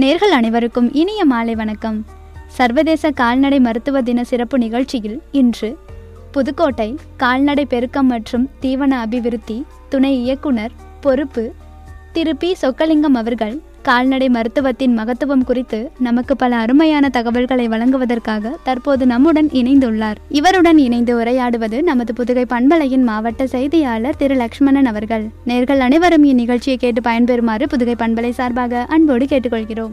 நேர்கள் அனைவருக்கும் இனிய மாலை வணக்கம் சர்வதேச கால்நடை மருத்துவ தின சிறப்பு நிகழ்ச்சியில் இன்று புதுக்கோட்டை கால்நடை பெருக்கம் மற்றும் தீவன அபிவிருத்தி துணை இயக்குனர் பொறுப்பு திரு பி சொக்கலிங்கம் அவர்கள் கால்நடை மருத்துவத்தின் மகத்துவம் குறித்து நமக்கு பல அருமையான தகவல்களை வழங்குவதற்காக தற்போது நம்முடன் இணைந்துள்ளார் இவருடன் இணைந்து உரையாடுவது நமது புதுகை பண்பலையின் மாவட்ட செய்தியாளர் திரு லக்ஷ்மணன் அவர்கள் நேர்கள் அனைவரும் இந்நிகழ்ச்சியை கேட்டு பயன்பெறுமாறு புதுகை பண்பலை சார்பாக அன்போடு கேட்டுக்கொள்கிறோம்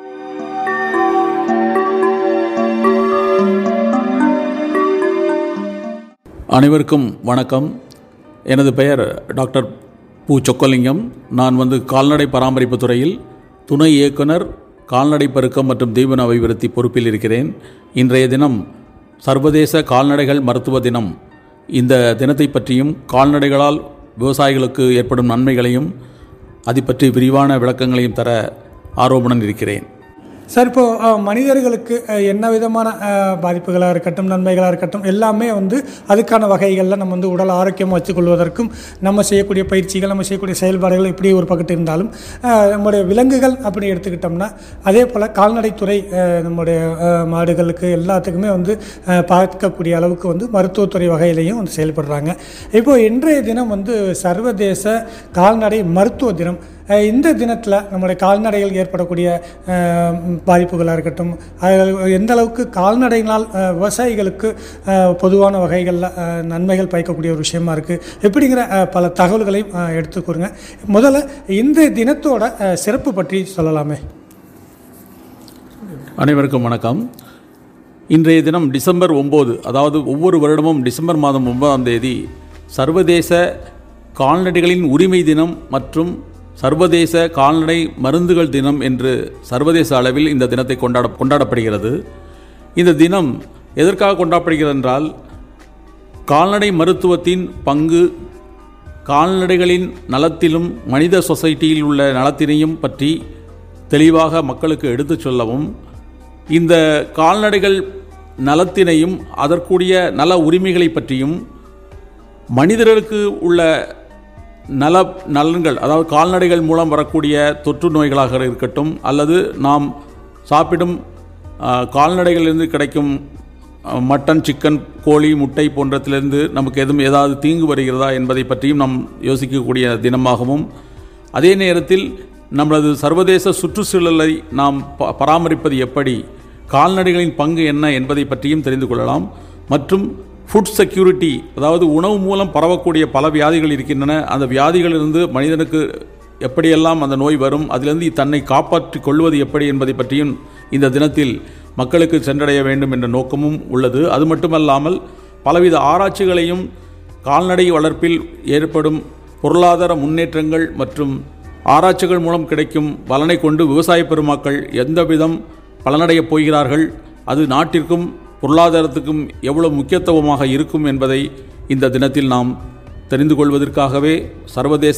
அனைவருக்கும் வணக்கம் எனது பெயர் டாக்டர் பு சொக்கலிங்கம் நான் வந்து கால்நடை பராமரிப்பு துறையில் துணை இயக்குனர் கால்நடை பெருக்கம் மற்றும் தீவன அபிவிருத்தி பொறுப்பில் இருக்கிறேன் இன்றைய தினம் சர்வதேச கால்நடைகள் மருத்துவ தினம் இந்த தினத்தை பற்றியும் கால்நடைகளால் விவசாயிகளுக்கு ஏற்படும் நன்மைகளையும் அதை பற்றி விரிவான விளக்கங்களையும் தர ஆர்வமுடன் இருக்கிறேன் சார் இப்போ அஹ், மனிதர்களுக்கு அஹ், என்ன விதமான அஹ், பாதிப்புகளாக இருக்கட்டும் நன்மைகளாக இருக்கட்டும் எல்லாமே வந்து அதுக்கான வகைகளில் நம்ம வந்து உடல் ஆரோக்கியமாக வச்சுக்கொள்வதற்கும் நம்ம செய்யக்கூடிய பயிற்சிகள் நம்ம செய்யக்கூடிய செயல்பாடுகள் இப்படி ஒரு பக்கத்து இருந்தாலும் அஹ், நம்முடைய விலங்குகள் அப்படி எடுத்துக்கிட்டோம்னா அதே போல் கால்நடைத்துறை அஹ், நம்முடைய அஹ், மாடுகளுக்கு எல்லாத்துக்குமே வந்து அஹ், பார்க்கக்கூடிய அளவுக்கு வந்து மருத்துவத்துறை வகையிலையும் வந்து செயல்படுறாங்க இப்போ இன்றைய தினம் வந்து சர்வதேச கால்நடை மருத்துவ தினம் அஹ் இந்த தினத்தில் நம்முடைய கால்நடைகள் ஏற்படக்கூடிய அஹ், பாதிப்புகளாக இருக்கட்டும் அது எந்த அளவுக்கு கால்நடைகளால் அஹ், விவசாயிகளுக்கு அஹ், பொதுவான வகைகளில் அஹ், நன்மைகள் பயக்கக்கூடிய ஒரு விஷயமா இருக்குது எப்படிங்கிற அஹ், பல தகவல்களையும் அஹ், எடுத்துக்கூறுங்க முதல்ல இந்த தினத்தோட அஹ், சிறப்பு பற்றி சொல்லலாமே அனைவருக்கும் வணக்கம் இன்றைய தினம் டிசம்பர் ஒம்பது அதாவது ஒவ்வொரு வருடமும் டிசம்பர் மாதம் ஒன்பதாம் தேதி சர்வதேச கால்நடைகளின் உரிமை தினம் மற்றும் சர்வதேச கால்நடை மருந்துகள் தினம் என்று சர்வதேச அளவில் இந்த தினத்தை கொண்டாட கொண்டாடப்படுகிறது இந்த தினம் எதற்காக கொண்டாடப்படுகிறது என்றால் கால்நடை மருத்துவத்தின் பங்கு கால்நடைகளின் நலத்திலும் மனித சொசைட்டியில் உள்ள நலத்தினையும் பற்றி தெளிவாக மக்களுக்கு எடுத்துச் சொல்லவும் இந்த கால்நடைகள் நலத்தினையும் அதற்குரிய நல உரிமைகளை பற்றியும் மனிதர்களுக்கு உள்ள நல நலன்கள் அதாவது கால்நடைகள் மூலம் வரக்கூடிய தொற்று நோய்களாக இருக்கட்டும் அல்லது நாம் சாப்பிடும் ஆ, கால்நடைகளிலிருந்து கிடைக்கும் ஆ, மட்டன் சிக்கன் கோழி முட்டை போன்றத்திலிருந்து நமக்கு எதுவும் ஏதாவது தீங்கு வருகிறதா என்பதை பற்றியும் நாம் யோசிக்கக்கூடிய தினமாகவும் அதே நேரத்தில் நமது சர்வதேச சுற்றுச்சூழலை நாம் ப- பராமரிப்பது எப்படி கால்நடைகளின் பங்கு என்ன என்பதை பற்றியும் தெரிந்து கொள்ளலாம் மற்றும் ஃபுட் செக்யூரிட்டி அதாவது உணவு மூலம் பரவக்கூடிய பல வியாதிகள் இருக்கின்றன அந்த வியாதிகளிலிருந்து மனிதனுக்கு எப்படியெல்லாம் அந்த நோய் வரும் அதிலிருந்து தன்னை காப்பாற்றிக் கொள்வது எப்படி என்பதை பற்றியும் இந்த தினத்தில் மக்களுக்கு சென்றடைய வேண்டும் என்ற நோக்கமும் உள்ளது அது மட்டுமல்லாமல் பலவித ஆராய்ச்சிகளையும் கால்நடை வளர்ப்பில் ஏற்படும் பொருளாதார முன்னேற்றங்கள் மற்றும் ஆராய்ச்சிகள் மூலம் கிடைக்கும் பலனை கொண்டு விவசாய பெருமக்கள் எந்த விதம் பலனடையப் போகிறார்கள் அது நாட்டிற்கும் பொருளாதாரத்துக்கும் எவ்வளவு முக்கியத்துவமாக இருக்கும் என்பதை இந்த தினத்தில் நாம் தெரிந்து கொள்வதற்காகவே சர்வதேச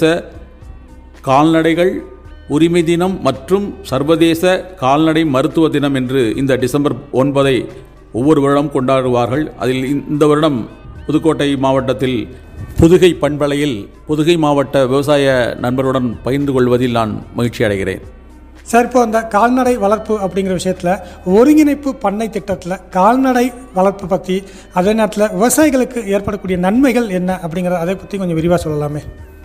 கால்நடைகள் உரிமை தினம் மற்றும் சர்வதேச கால்நடை மருத்துவ தினம் என்று இந்த டிசம்பர் ஒன்பதை ஒவ்வொரு வருடம் கொண்டாடுவார்கள் அதில் இந்த வருடம் புதுக்கோட்டை மாவட்டத்தில் புதுகை பண்பலையில் புதுகை மாவட்ட விவசாய நண்பருடன் பகிர்ந்து கொள்வதில் நான் மகிழ்ச்சி அடைகிறேன் சார் இப்போ அந்த கால்நடை வளர்ப்பு அப்படிங்கிற விஷயத்தில் ஒருங்கிணைப்பு பண்ணை திட்டத்தில் கால்நடை வளர்ப்பு பற்றி அதே நேரத்தில் விவசாயிகளுக்கு ஏற்படக்கூடிய நன்மைகள் என்ன அப்படிங்கிற அதை பற்றி கொஞ்சம் விரிவாக சொல்லலாமே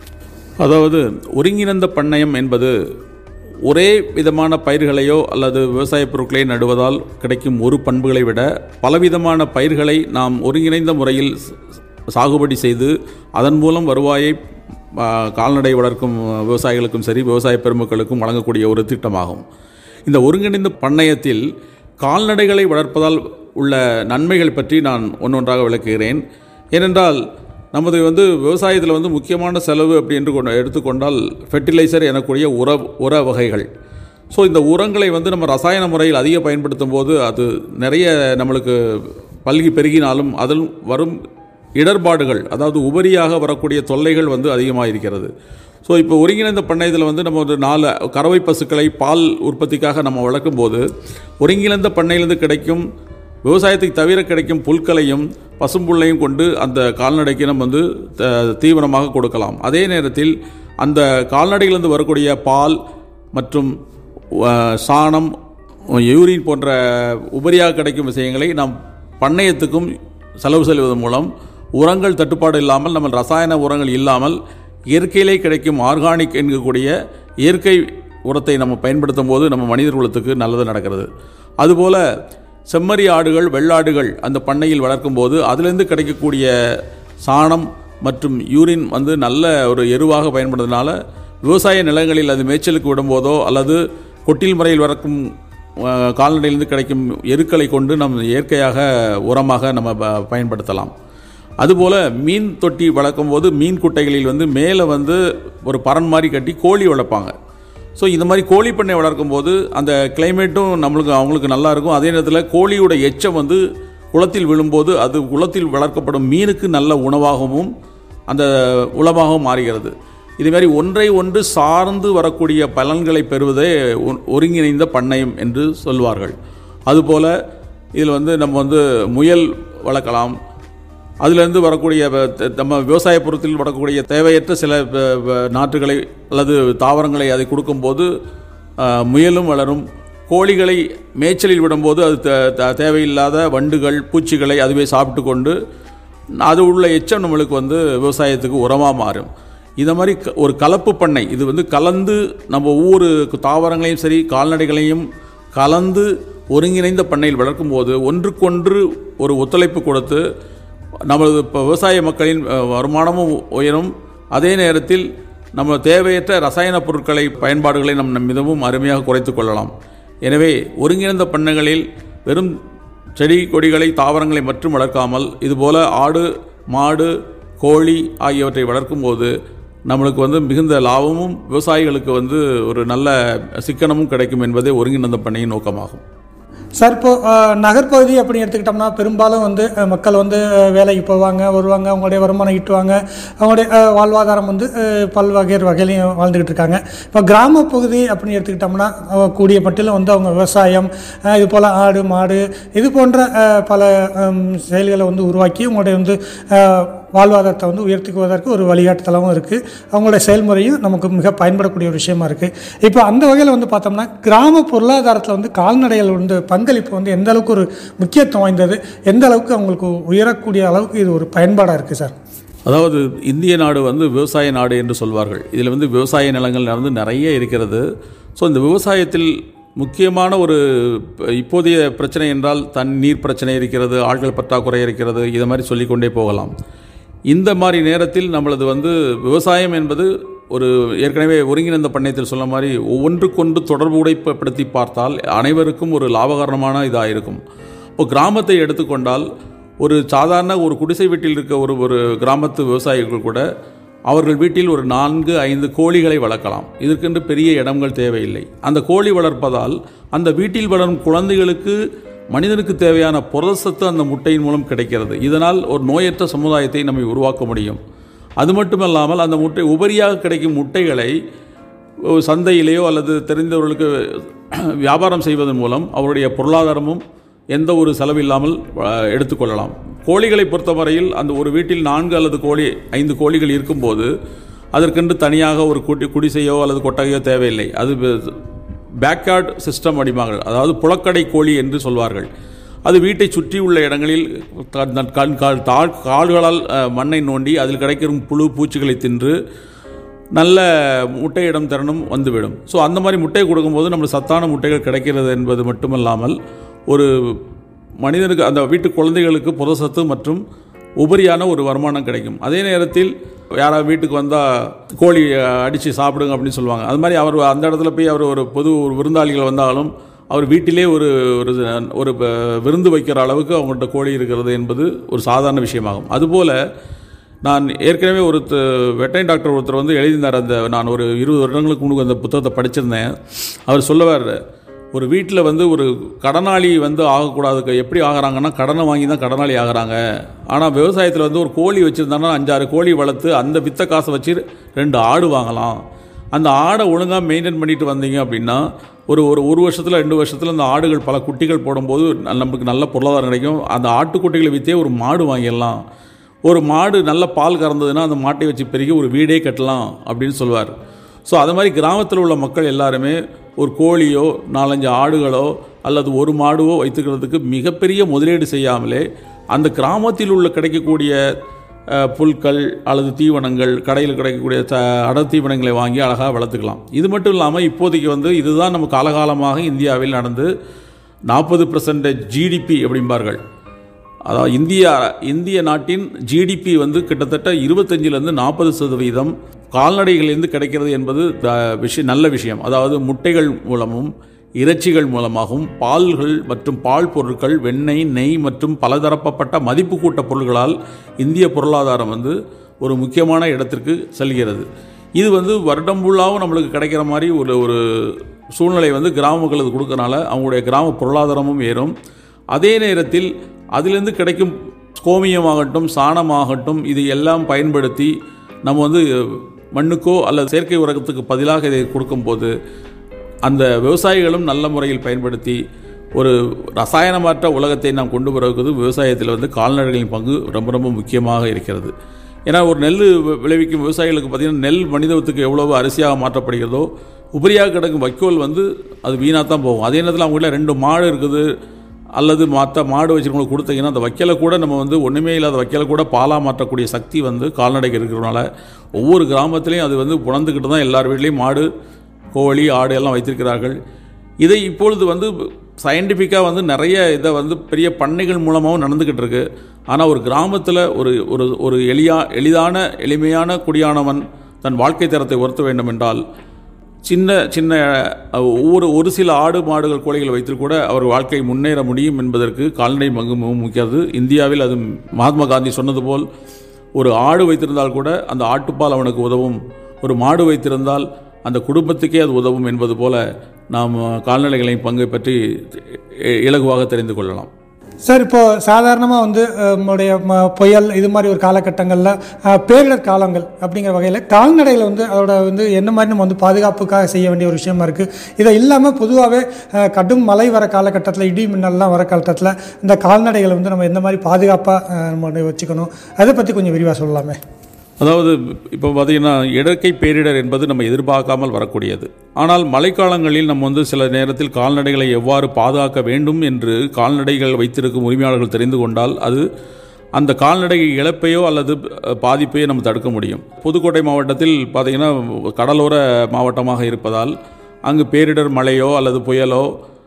அதாவது ஒருங்கிணைந்த பண்ணையம் என்பது ஒரே விதமான பயிர்களையோ அல்லது விவசாய பொருட்களை நடுவதால் கிடைக்கும் ஒரு பண்புகளை விட பலவிதமான பயிர்களை நாம் ஒருங்கிணைந்த முறையில் ச- சாகுபடி செய்து அதன் மூலம் வருவாயை ஆ, கால்நடை வளர்க்கும் விவசாயிகளுக்கும் சரி விவசாய பெருமக்களுக்கும் வழங்கக்கூடிய ஒரு திட்டமாகும் இந்த ஒருங்கிணைந்த பண்ணையத்தில் கால்நடைகளை வளர்ப்பதால் உள்ள நன்மைகள் பற்றி நான் ஒன்றொன்றாக விளக்குகிறேன் ஏனென்றால் நமது வந்து விவசாயத்தில் வந்து முக்கியமான செலவு அப்படி என்று கொண்டு எடுத்துக்கொண்டால் ஃபெர்டிலைசர் எனக்கூடிய உர உர வகைகள் ஸோ இந்த உரங்களை வந்து நம்ம ரசாயன முறையில் அதிக பயன்படுத்தும் போது அது நிறைய நம்மளுக்கு பல்கி பெருகினாலும் அதில் வரும் இடர்பாடுகள் அதாவது உபரியாக வரக்கூடிய தொல்லைகள் வந்து அதிகமாக இருக்கிறது ஸோ இப்போ ஒருங்கிணைந்த பண்ணையத்தில் வந்து நம்ம ஒரு நாலு கறவை பசுக்களை பால் உற்பத்திக்காக நம்ம வளர்க்கும் போது ஒருங்கிணைந்த பண்ணையிலிருந்து கிடைக்கும் விவசாயத்தை தவிர கிடைக்கும் புல்களையும் பசும்புல்லையும் கொண்டு அந்த கால்நடைக்கு நம்ம வந்து த- தீவனமாக கொடுக்கலாம் அதே நேரத்தில் அந்த கால்நடைகளிலிருந்து வரக்கூடிய பால் மற்றும் அஹ், சாணம் யூரின் போன்ற உபரியாக கிடைக்கும் விஷயங்களை நாம் பண்ணையத்துக்கும் செலவு செய்வதன் மூலம் உரங்கள் தட்டுப்பாடு இல்லாமல் நம்ம ரசாயன உரங்கள் இல்லாமல் இயற்கையிலே கிடைக்கும் ஆர்கானிக் என்கக்கூடிய இயற்கை உரத்தை நம்ம பயன்படுத்தும் போது நம்ம மனிதர் குலத்துக்கு நல்லது நடக்கிறது அதுபோல் செம்மறி ஆடுகள் வெள்ளாடுகள் அந்த பண்ணையில் வளர்க்கும் போது அதிலிருந்து கிடைக்கக்கூடிய சாணம் மற்றும் யூரின் வந்து நல்ல ஒரு எருவாக பயன்படுறதுனால விவசாய நிலங்களில் அது மேய்ச்சலுக்கு விடும்போதோ அல்லது கொட்டில் முறையில் வளர்க்கும் அஹ், கால்நடையிலிருந்து கிடைக்கும் எருக்களை கொண்டு நம்ம இயற்கையாக உரமாக நம்ம ப- பயன்படுத்தலாம் அதுபோல் மீன் தொட்டி வளர்க்கும் போது மீன் குட்டைகளில் வந்து மேலே வந்து ஒரு பறன் மாதிரி கட்டி கோழி வளர்ப்பாங்க ஸோ இந்த மாதிரி கோழி பண்ணை வளர்க்கும் போது அந்த கிளைமேட்டும் நம்மளுக்கு அவங்களுக்கு நல்லா இருக்கும் அதே நேரத்தில் கோழியோட எச்சம் வந்து குளத்தில் விழும்போது அது குளத்தில் வளர்க்கப்படும் மீனுக்கு நல்ல உணவாகவும் அந்த உளமாகவும் மாறுகிறது இதுமாரி ஒன்றை ஒன்று சார்ந்து வரக்கூடிய பலன்களை பெறுவதே ஒ- ஒருங்கிணைந்த பண்ணையம் என்று சொல்வார்கள் அதுபோல் இதில் வந்து நம்ம வந்து முயல் வளர்க்கலாம் அதிலிருந்து வரக்கூடிய வ- த- நம்ம விவசாய பொருட்களில் வரக்கூடிய தேவையற்ற சில வ- வ- நாற்றுகளை அல்லது தாவரங்களை அதை கொடுக்கும்போது ஆ, முயலும் வளரும் கோழிகளை மேய்ச்சலில் விடும்போது அது தே- தே- தேவையில்லாத வண்டுகள் பூச்சிகளை அதுவே சாப்பிட்டு கொண்டு அது உள்ள எச்சம் நம்மளுக்கு வந்து விவசாயத்துக்கு உரமாக மாறும் இந்த மாதிரி க- ஒரு கலப்பு பண்ணை இது வந்து கலந்து நம்ம ஒவ்வொரு தாவரங்களையும் சரி கால்நடைகளையும் கலந்து ஒருங்கிணைந்த பண்ணையில் வளர்க்கும் போது ஒன்றுக்கொன்று ஒரு ஒத்துழைப்பு கொடுத்து நமது இப்போ விவசாய மக்களின் அஹ், வருமானமும் உயரும் அதே நேரத்தில் நம்ம தேவையற்ற ரசாயன பொருட்களை பயன்பாடுகளை நம் நம் மிகவும் அருமையாக குறைத்து கொள்ளலாம் எனவே ஒருங்கிணைந்த பண்ணைகளில் வெறும் செடி கொடிகளை தாவரங்களை மட்டும் வளர்க்காமல் இதுபோல ஆடு மாடு கோழி ஆகியவற்றை வளர்க்கும் போது நம்மளுக்கு வந்து மிகுந்த லாபமும் விவசாயிகளுக்கு வந்து ஒரு நல்ல சிக்கனமும் கிடைக்கும் என்பதே ஒருங்கிணைந்த பண்ணையின் நோக்கமாகும் சார் இப்போ அஹ், நகர்ப்பகுதி அப்படின்னு எடுத்துக்கிட்டோம்னா பெரும்பாலும் வந்து அஹ், மக்கள் வந்து அஹ், வேலைக்கு போவாங்க வருவாங்க அவங்களுடைய வருமானம் ஈட்டுவாங்க அவங்களுடைய அஹ், வாழ்வாதாரம் வந்து அஹ், பல்வகையர் வகையிலையும் வாழ்ந்துக்கிட்டு இருக்காங்க இப்போ கிராம பகுதி அப்படின்னு எடுத்துக்கிட்டோம்னா அஹ், கூடிய பட்டியலும் வந்து அவங்க விவசாயம் அஹ், இது போல் ஆடு மாடு இது போன்ற அஹ், பல ஹம், செயல்களை வந்து உருவாக்கி அவங்களுடைய வந்து அஹ், வாழ்வாதாரத்தை வந்து உயர்த்திக்குவதற்கு ஒரு வழிகாட்டுதலாகவும் இருக்குது அவங்களுடைய செயல்முறையும் நமக்கு மிக பயன்படக்கூடிய ஒரு விஷயமா இருக்குது இப்போ அந்த வகையில் வந்து பார்த்தோம்னா கிராம பொருளாதாரத்தில் வந்து கால்நடைகள் வந்து பங்களிப்பு வந்து எந்த அளவுக்கு ஒரு முக்கியத்துவம் வாய்ந்தது எந்த அளவுக்கு அவங்களுக்கு உயரக்கூடிய அளவுக்கு இது ஒரு பயன்பாடாக இருக்குது சார் அதாவது இந்திய நாடு வந்து விவசாய நாடு என்று சொல்வார்கள் இதில் வந்து விவசாய நிலங்கள் வந்து நிறைய இருக்கிறது ஸோ இந்த விவசாயத்தில் முக்கியமான ஒரு ப- இப்போதைய பிரச்சனை என்றால் தண்ணீர் பிரச்சனை இருக்கிறது ஆட்கள் பற்றாக்குறை இருக்கிறது இதை மாதிரி சொல்லிக்கொண்டே போகலாம் இந்த மாதிரி நேரத்தில் நம்மளது வந்து விவசாயம் என்பது ஒரு ஏற்கனவே ஒருங்கிணைந்த பண்ணையத்தில் சொன்ன மாதிரி ஒவ்வொன்றுக்கொன்று தொடர்பு உடைப்படுத்தி பார்த்தால் அனைவருக்கும் ஒரு லாபகரமான இதாக இருக்கும் இப்போ கிராமத்தை எடுத்துக்கொண்டால் ஒரு சாதாரண ஒரு குடிசை வீட்டில் இருக்க ஒரு ஒரு கிராமத்து விவசாயிகள் கூட அவர்கள் வீட்டில் ஒரு நான்கு ஐந்து கோழிகளை வளர்க்கலாம் இதற்கென்று பெரிய இடங்கள் தேவையில்லை அந்த கோழி வளர்ப்பதால் அந்த வீட்டில் வளரும் குழந்தைகளுக்கு மனிதனுக்கு தேவையான புரதசத்து அந்த முட்டையின் மூலம் கிடைக்கிறது இதனால் ஒரு நோயற்ற சமுதாயத்தை நம்மை உருவாக்க முடியும் அது மட்டுமல்லாமல் அந்த முட்டை உபரியாக கிடைக்கும் முட்டைகளை ஒரு சந்தையிலேயோ அல்லது தெரிந்தவர்களுக்கு வியாபாரம் செய்வதன் மூலம் அவருடைய பொருளாதாரமும் எந்த ஒரு செலவில்லாமல் அஹ், எடுத்துக்கொள்ளலாம் கோழிகளை பொறுத்தவரையில் அந்த ஒரு வீட்டில் நான்கு அல்லது கோழி ஐந்து கோழிகள் இருக்கும்போது அதற்கென்று தனியாக ஒரு குட்டி குடிசையோ அல்லது கொட்டகையோ தேவையில்லை அது பேக்யார்ட் சிஸ்டம் அடிமார்கள் அதாவது புழக்கடை கோழி என்று சொல்வார்கள் அது வீட்டை சுற்றி உள்ள இடங்களில் த- த- கண் கால் தாழ் கால்களால் அஹ், மண்ணை நோண்டி அதில் கிடைக்கும் புழு பூச்சிகளை தின்று நல்ல முட்டையிடம் திறனும் வந்துவிடும் ஸோ அந்த மாதிரி முட்டை கொடுக்கும்போது நம்மளுக்கு சத்தான முட்டைகள் கிடைக்கிறது என்பது மட்டுமல்லாமல் ஒரு மனிதனுக்கு அந்த வீட்டு குழந்தைகளுக்கு புரசத்து மற்றும் உபரியான ஒரு வருமானம் கிடைக்கும் அதே நேரத்தில் யாராவது வீட்டுக்கு வந்தால் கோழி அடித்து சாப்பிடுங்க அப்படின்னு சொல்லுவாங்க அது மாதிரி அவர் அந்த இடத்துல போய் அவர் ஒரு பொது ஒரு விருந்தாளிகள் வந்தாலும் அவர் வீட்டிலே ஒரு ஒரு ஒரு ப- விருந்து வைக்கிற அளவுக்கு அவங்கள்ட்ட கோழி இருக்கிறது என்பது ஒரு சாதாரண விஷயமாகும் அதுபோல் நான் ஏற்கனவே ஒரு வெட்டை டாக்டர் ஒருத்தர் வந்து எழுதினார் அந்த நான் ஒரு இருபது வருடங்களுக்கு முன்பு அந்த புத்தகத்தை படிச்சிருந்தேன் அவர் சொல்லுவார் ஒரு வீட்டில் வந்து ஒரு கடனாளி வந்து ஆகக்கூடாது எப்படி ஆகுறாங்கன்னா கடனை வாங்கி தான் கடனாளி ஆகுறாங்க ஆனால் விவசாயத்தில் வந்து ஒரு கோழி வச்சுருந்தாங்கன்னா அஞ்சாறு கோழி வளர்த்து அந்த வித்த காசை வச்சு ரெண்டு ஆடு வாங்கலாம் அந்த ஆடை ஒழுங்காக மெயின்டைன் பண்ணிட்டு வந்தீங்க அப்படின்னா ஒரு ஒரு ஒரு வருஷத்தில் ரெண்டு வருஷத்தில் அந்த ஆடுகள் பல குட்டிகள் போடும்போது ந- நமக்கு நல்ல பொருளாதாரம் கிடைக்கும் அந்த ஆட்டுக்குட்டிகளை விற்றே ஒரு மாடு வாங்கிடலாம் ஒரு மாடு நல்ல பால் கறந்ததுன்னா அந்த மாட்டை வச்சு பெருகி ஒரு வீடே கட்டலாம் அப்படின்னு சொல்லுவார் ஸோ அது மாதிரி கிராமத்தில் உள்ள மக்கள் எல்லாருமே ஒரு கோழியோ நாலஞ்சு ஆடுகளோ அல்லது ஒரு மாடுவோ வைத்துக்கிறதுக்கு மிகப்பெரிய முதலீடு செய்யாமலே அந்த கிராமத்தில் உள்ள கிடைக்கக்கூடிய அஹ், புல்கள் அல்லது தீவனங்கள் கடையில் கிடைக்கக்கூடிய த அடர் தீவனங்களை வாங்கி அழகாக வளர்த்துக்கலாம் இது மட்டும் இல்லாமல் இப்போதைக்கு வந்து இதுதான் நம்ம காலகாலமாக இந்தியாவில் நடந்து நாற்பது பர்சன்டேஜ் ஜிடிபி அப்படிம்பார்கள் அதாவது இந்தியா இந்திய நாட்டின் ஜிடிபி வந்து கிட்டத்தட்ட இருபத்தஞ்சிலேருந்து நாற்பது சதவீதம் கால்நடைகளிலிருந்து கிடைக்கிறது என்பது த- விஷயம் நல்ல விஷயம் அதாவது முட்டைகள் மூலமும் இறைச்சிகள் மூலமாகவும் பால்கள் மற்றும் பால் பொருட்கள் வெண்ணெய் நெய் மற்றும் பலதரப்பட்ட மதிப்பு கூட்ட பொருள்களால் இந்திய பொருளாதாரம் வந்து ஒரு முக்கியமான இடத்திற்கு செல்கிறது இது வந்து வருடம் ஃபுல்லாகவும் நம்மளுக்கு கிடைக்கிற மாதிரி ஒரு ஒரு சூழ்நிலை வந்து கிராம மக்களுக்கு கொடுக்கறனால அவங்களுடைய கிராம பொருளாதாரமும் ஏறும் அதே நேரத்தில் அதிலிருந்து கிடைக்கும் கோமியமாகட்டும் சாணமாகட்டும் இது எல்லாம் பயன்படுத்தி நம்ம வந்து மண்ணுக்கோ அல்லது செயற்கை உரத்துக்கு பதிலாக இதை கொடுக்கும்போது அந்த விவசாயிகளும் நல்ல முறையில் பயன்படுத்தி ஒரு ரசாயனமற்ற உலகத்தை நாம் கொண்டு வருவது விவசாயத்தில் வந்து கால்நடைகளின் பங்கு ரொம்ப ரொம்ப முக்கியமாக இருக்கிறது ஏன்னா ஒரு நெல் வி- விளைவிக்கும் விவசாயிகளுக்கு பார்த்திங்கன்னா நெல் மனிதத்துக்கு எவ்வளவு அரிசியாக மாற்றப்படுகிறதோ உபரியாக கிடக்கும் வைக்கோல் வந்து அது வீணாக தான் போகும் அதே நேரத்தில் அவங்ககிட்ட ரெண்டு மாடு இருக்குது அல்லது மற்ற மாடு வச்சுருக்கவங்களுக்கு கொடுத்தீங்கன்னா அந்த வைக்கலை கூட நம்ம வந்து ஒன்றுமே இல்லாத வைக்கலை கூட பாலாக மாற்றக்கூடிய சக்தி வந்து கால்நடைக்கு இருக்கிறதுனால ஒவ்வொரு கிராமத்துலேயும் அது வந்து உணர்ந்துக்கிட்டு தான் எல்லார் வீட்லேயும் மாடு கோழி ஆடு எல்லாம் வைத்திருக்கிறார்கள் இதை இப்பொழுது வந்து சயின்டிஃபிக்காக வந்து நிறைய இதை வந்து பெரிய பண்ணைகள் மூலமாகவும் நடந்துக்கிட்டு இருக்கு ஆனால் ஒரு கிராமத்தில் ஒரு ஒரு ஒரு எளியா எளிதான எளிமையான குடியானவன் தன் வாழ்க்கை தரத்தை உயர்த்த வேண்டும் என்றால் சின்ன சின்ன அஹ், ஒவ்வொரு ஒரு சில ஆடு மாடுகள் கோழிகள் வைத்து கூட அவர் வாழ்க்கை முன்னேற முடியும் என்பதற்கு கால்நடை பங்கு மிகவும் முக்கியது இந்தியாவில் அது மகாத்மா காந்தி சொன்னது போல் ஒரு ஆடு வைத்திருந்தால் கூட அந்த ஆட்டுப்பால் அவனுக்கு உதவும் ஒரு மாடு வைத்திருந்தால் அந்த குடும்பத்துக்கே அது உதவும் என்பது போல நாம் கால்நடைகளின் பங்கை பற்றி இ- இலகுவாக தெரிந்து கொள்ளலாம் சார் இப்போ சாதாரணமாக வந்து அஹ், நம்மளுடைய ம- புயல் இது மாதிரி ஒரு காலகட்டங்களில் அஹ், பேரிடர் காலங்கள் அப்படிங்கிற வகையில் கால்நடைகளை வந்து அதோட வந்து என்ன மாதிரி நம்ம வந்து பாதுகாப்புக்காக செய்ய வேண்டிய ஒரு விஷயமா இருக்குது இதை இல்லாமல் பொதுவாகவே கடும் மழை வர காலகட்டத்தில் இடி மின்னல்லாம் வர காலகட்டத்தில் இந்த கால்நடைகளை வந்து நம்ம எந்த மாதிரி பாதுகாப்பாக நம்ம வந்து வச்சுக்கணும் அதை பற்றி கொஞ்சம் விரிவாக சொல்லலாமே அதாவது இப்போ பார்த்தீங்கன்னா இயற்கை பேரிடர் என்பது நம்ம எதிர்பார்க்காமல் வரக்கூடியது ஆனால் மழைக்காலங்களில் நம்ம வந்து சில நேரத்தில் கால்நடைகளை எவ்வாறு பாதுகாக்க வேண்டும் என்று கால்நடைகள் வைத்திருக்கும் உரிமையாளர்கள் தெரிந்து கொண்டால் அது அந்த கால்நடை இழப்பையோ அல்லது அஹ், பாதிப்பையோ நம்ம தடுக்க முடியும் புதுக்கோட்டை மாவட்டத்தில் பார்த்தீங்கன்னா கடலோர மாவட்டமாக இருப்பதால் அங்கு பேரிடர் மழையோ அல்லது புயலோ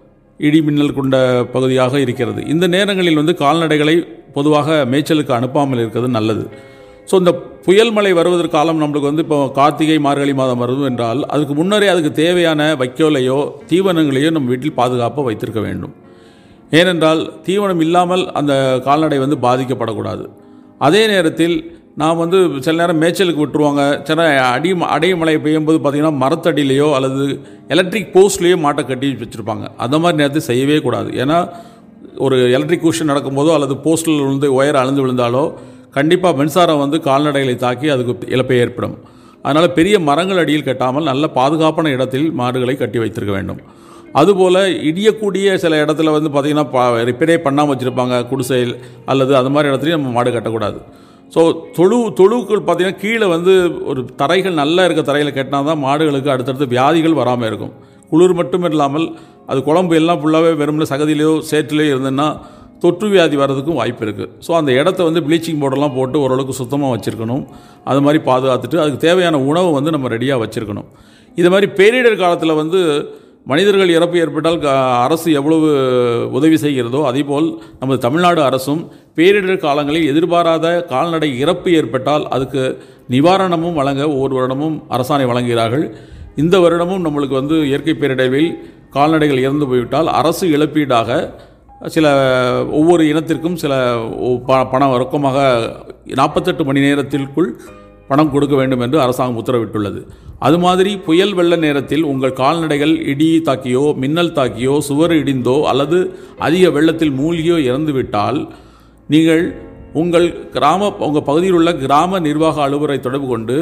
இடி மின்னல் கொண்ட பகுதியாக இருக்கிறது இந்த நேரங்களில் வந்து கால்நடைகளை பொதுவாக மேய்ச்சலுக்கு அனுப்பாமல் இருக்கிறது நல்லது ஸோ இந்த புயல் மழை வருவதற்கு காலம் நம்மளுக்கு வந்து இப்போ கார்த்திகை மார்கழி மாதம் வருது என்றால் அதுக்கு முன்னரே அதுக்கு தேவையான வைக்கோலையோ தீவனங்களையோ நம்ம வீட்டில் பாதுகாப்பாக வைத்திருக்க வேண்டும் ஏனென்றால் தீவனம் இல்லாமல் அந்த கால்நடை வந்து பாதிக்கப்படக்கூடாது அதே நேரத்தில் நாம் வந்து சில நேரம் மேய்ச்சலுக்கு விட்டுருவாங்க சில அடி அடைமழை பெய்யும்போது பார்த்திங்கன்னா மரத்தடியிலையோ அல்லது எலக்ட்ரிக் போஸ்ட்லேயோ மாட்டை கட்டி வச்சுருப்பாங்க அந்த மாதிரி நேரத்தில் செய்யவே கூடாது ஏன்னா ஒரு எலக்ட்ரிக் கூஷன் நடக்கும்போதோ அல்லது போஸ்டில் விழுந்து ஒயர் அழுந்து விழுந்தாலோ கண்டிப்பாக மின்சாரம் வந்து கால்நடைகளை தாக்கி அதுக்கு இழப்பை ஏற்படும் அதனால் பெரிய மரங்கள் அடியில் கட்டாமல் நல்ல பாதுகாப்பான இடத்தில் மாடுகளை கட்டி வைத்திருக்க வேண்டும் அதுபோல் இடியக்கூடிய சில இடத்துல வந்து பார்த்திங்கன்னா ரிப்பேரே பண்ணாமல் வச்சுருப்பாங்க குடிசையில் அல்லது அது மாதிரி இடத்துலையும் நம்ம மாடு கட்டக்கூடாது ஸோ தொழு தொழுவுக்குள் பார்த்திங்கன்னா கீழே வந்து ஒரு தரைகள் நல்லா இருக்க தரையில் கட்டினா தான் மாடுகளுக்கு அடுத்தடுத்து வியாதிகள் வராமல் இருக்கும் குளிர் மட்டும் இல்லாமல் அது குழம்பு எல்லாம் ஃபுல்லாகவே வெறும்ல சகதியிலையோ சேற்றிலையோ இருந்ததுன்னா தொற்று வியாதி வர்றதுக்கும் வாய்ப்பு இருக்குது ஸோ அந்த இடத்த வந்து ப்ளீச்சிங் பவுடர்லாம் போட்டு ஓரளவுக்கு சுத்தமாக வச்சுருக்கணும் அது மாதிரி பாதுகாத்துட்டு அதுக்கு தேவையான உணவு வந்து நம்ம ரெடியாக வச்சுருக்கணும் இது மாதிரி பேரிடர் காலத்தில் வந்து மனிதர்கள் இறப்பு ஏற்பட்டால் க- அரசு எவ்வளவு உதவி செய்கிறதோ அதேபோல் நமது தமிழ்நாடு அரசும் பேரிடர் காலங்களில் எதிர்பாராத கால்நடை இறப்பு ஏற்பட்டால் அதுக்கு நிவாரணமும் வழங்க ஒவ்வொரு வருடமும் அரசாணை வழங்குகிறார்கள் இந்த வருடமும் நம்மளுக்கு வந்து இயற்கை பேரிடரில் கால்நடைகள் இறந்து போய்விட்டால் அரசு இழப்பீடாக சில ஒவ்வொரு இனத்திற்கும் சில ஒ- ப- பணம் ரொக்கமாக நாற்பத்தெட்டு மணி நேரத்திற்குள் பணம் கொடுக்க வேண்டும் என்று அரசாங்கம் உத்தரவிட்டுள்ளது அது மாதிரி புயல் வெள்ள நேரத்தில் உங்கள் கால்நடைகள் இடி தாக்கியோ மின்னல் தாக்கியோ சுவர் இடிந்தோ அல்லது அதிக வெள்ளத்தில் மூழ்கியோ இறந்துவிட்டால் நீங்கள் உங்கள் கிராம உங்கள் பகுதியில் உள்ள கிராம நிர்வாக அலுவலரை தொடர்பு கொண்டு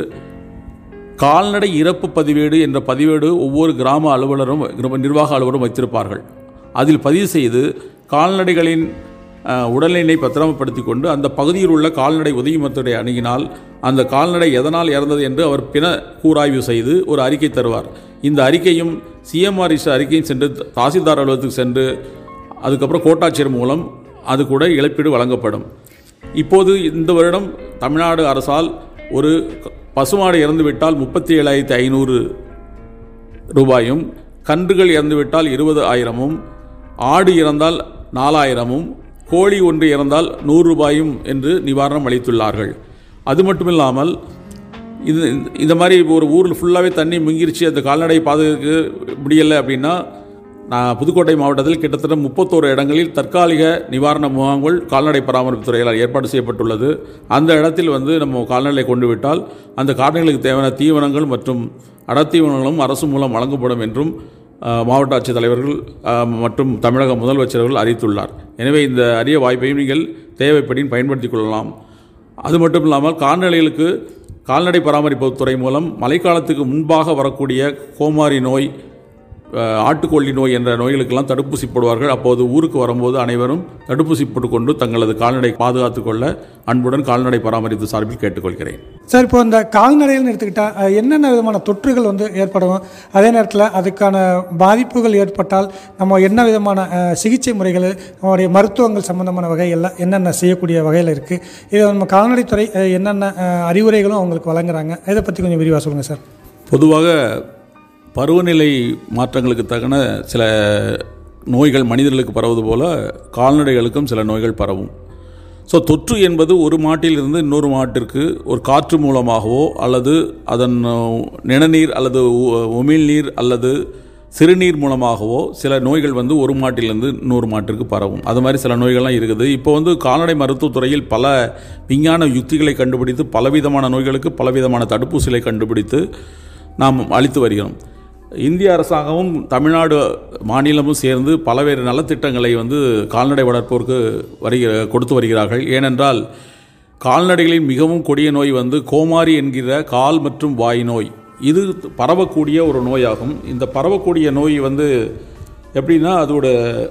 கால்நடை இறப்பு பதிவேடு என்ற பதிவேடு ஒவ்வொரு கிராம அலுவலரும் கிராம நிர்வாக அலுவலரும் வைத்திருப்பார்கள் அதில் பதிவு செய்து கால்நடைகளின் அஹ், உடல்நிலை பத்திரமப்படுத்தி கொண்டு அந்த பகுதியில் உள்ள கால்நடை உதவி மருத்துவரை அணுகினால் அந்த கால்நடை எதனால் இறந்தது என்று அவர் பின கூராய்வு செய்து ஒரு அறிக்கை தருவார் இந்த அறிக்கையும் சிஎம்ஆர் அறிக்கையும் சென்று தாசில்தார் அலுவலகத்துக்கு சென்று அதுக்கப்புறம் கோட்டாட்சியர் மூலம் அது கூட இழப்பீடு வழங்கப்படும் இப்போது இந்த வருடம் தமிழ்நாடு அரசால் ஒரு பசுமாடு இறந்துவிட்டால் முப்பத்தி ஏழாயிரத்தி ஐநூறு ரூபாயும் கன்றுகள் இறந்துவிட்டால் இருபது ஆயிரமும் ஆடு இறந்தால் நாலாயிரமும் கோழி ஒன்று இறந்தால் நூறு ரூபாயும் என்று நிவாரணம் அளித்துள்ளார்கள் அது மட்டுமில்லாமல் இது இந்த மாதிரி ஒரு ஊரில் ஃபுல்லாகவே தண்ணி முங்கிருச்சு அந்த கால்நடை பாதுகாக்க முடியலை அப்படின்னா நான் புதுக்கோட்டை மாவட்டத்தில் கிட்டத்தட்ட முப்பத்தோரு இடங்களில் தற்காலிக நிவாரண முகாம்கள் கால்நடை பராமரிப்பு துறையால் ஏற்பாடு செய்யப்பட்டுள்ளது அந்த இடத்தில் வந்து நம்ம கால்நடை கொண்டு விட்டால் அந்த கால்நடைகளுக்கு தேவையான தீவனங்கள் மற்றும் அடத்தீவனங்களும் அரசு மூலம் வழங்கப்படும் என்றும் அஹ், மாவட்ட ஆட்சித்தலைவர்கள் அஹ், மற்றும் தமிழக முதலமைச்சர்கள் அறிவித்துள்ளார் எனவே இந்த அரிய வாய்ப்பையும் நீங்கள் தேவைப்படின் பயன்படுத்திக் கொள்ளலாம் அது மட்டும் இல்லாமல் கால்நடைகளுக்கு கால்நடை பராமரிப்பு துறை மூலம் மழைக்காலத்துக்கு முன்பாக வரக்கூடிய கோமாரி நோய் அஹ், ஆட்டுக்கொல்லி நோய் என்ற நோய்களுக்கெல்லாம் தடுப்பூசி போடுவார்கள் அப்போது ஊருக்கு வரும்போது அனைவரும் தடுப்பூசி போட்டுக்கொண்டு தங்களது கால்நடை பாதுகாத்துக் கொள்ள அன்புடன் கால்நடை பராமரிப்பு சார்பில் கேட்டுக்கொள்கிறேன் சார் இப்போ இந்த கால்நடைகள்னு எடுத்துக்கிட்டால் அஹ், என்னென்ன விதமான தொற்றுகள் வந்து ஏற்படும் அதே நேரத்தில் அதுக்கான பாதிப்புகள் ஏற்பட்டால் நம்ம என்ன விதமான அஹ், சிகிச்சை முறைகள் நம்மளுடைய மருத்துவங்கள் சம்பந்தமான வகைகளில் என்னென்ன செய்யக்கூடிய வகையில் இருக்குது இது நம்ம கால்நடைத்துறை அஹ், என்னென்ன அஹ், அறிவுரைகளும் அவங்களுக்கு வழங்குறாங்க இதை பற்றி கொஞ்சம் விரிவாக சொல்லுங்கள் சார் பொதுவாக பருவநிலை மாற்றங்களுக்கு தக்கன சில நோய்கள் மனிதர்களுக்கு பரவுவது போல கால்நடைகளுக்கும் சில நோய்கள் பரவும் ஸோ தொற்று என்பது ஒரு மாட்டிலிருந்து இன்னொரு மாட்டிற்கு ஒரு காற்று மூலமாகவோ அல்லது அதன் அஹ், நிணநீர் அல்லது உ- உமிழ்நீர் அல்லது சிறுநீர் மூலமாகவோ சில நோய்கள் வந்து ஒரு மாட்டிலிருந்து இன்னொரு மாட்டிற்கு பரவும் அது மாதிரி சில நோய்கள்லாம் இருக்குது இப்போ வந்து கால்நடை மருத்துவத்துறையில் பல விஞ்ஞான யுக்திகளை கண்டுபிடித்து பலவிதமான நோய்களுக்கு பலவிதமான தடுப்பூசிகளை கண்டுபிடித்து நாம் அளித்து வருகிறோம் இந்திய அரசாங்கமும் தமிழ்நாடு மாநிலமும் சேர்ந்து பல்வேறு நலத்திட்டங்களை வந்து கால்நடை வளர்ப்போருக்கு வருகிற கொடுத்து வருகிறார்கள் ஏனென்றால் கால்நடைகளின் மிகவும் கொடிய நோய் வந்து கோமாரி என்கிற கால் மற்றும் வாய் நோய் இது பரவக்கூடிய ஒரு நோயாகும் இந்த பரவக்கூடிய நோய் வந்து எப்படின்னா அதோட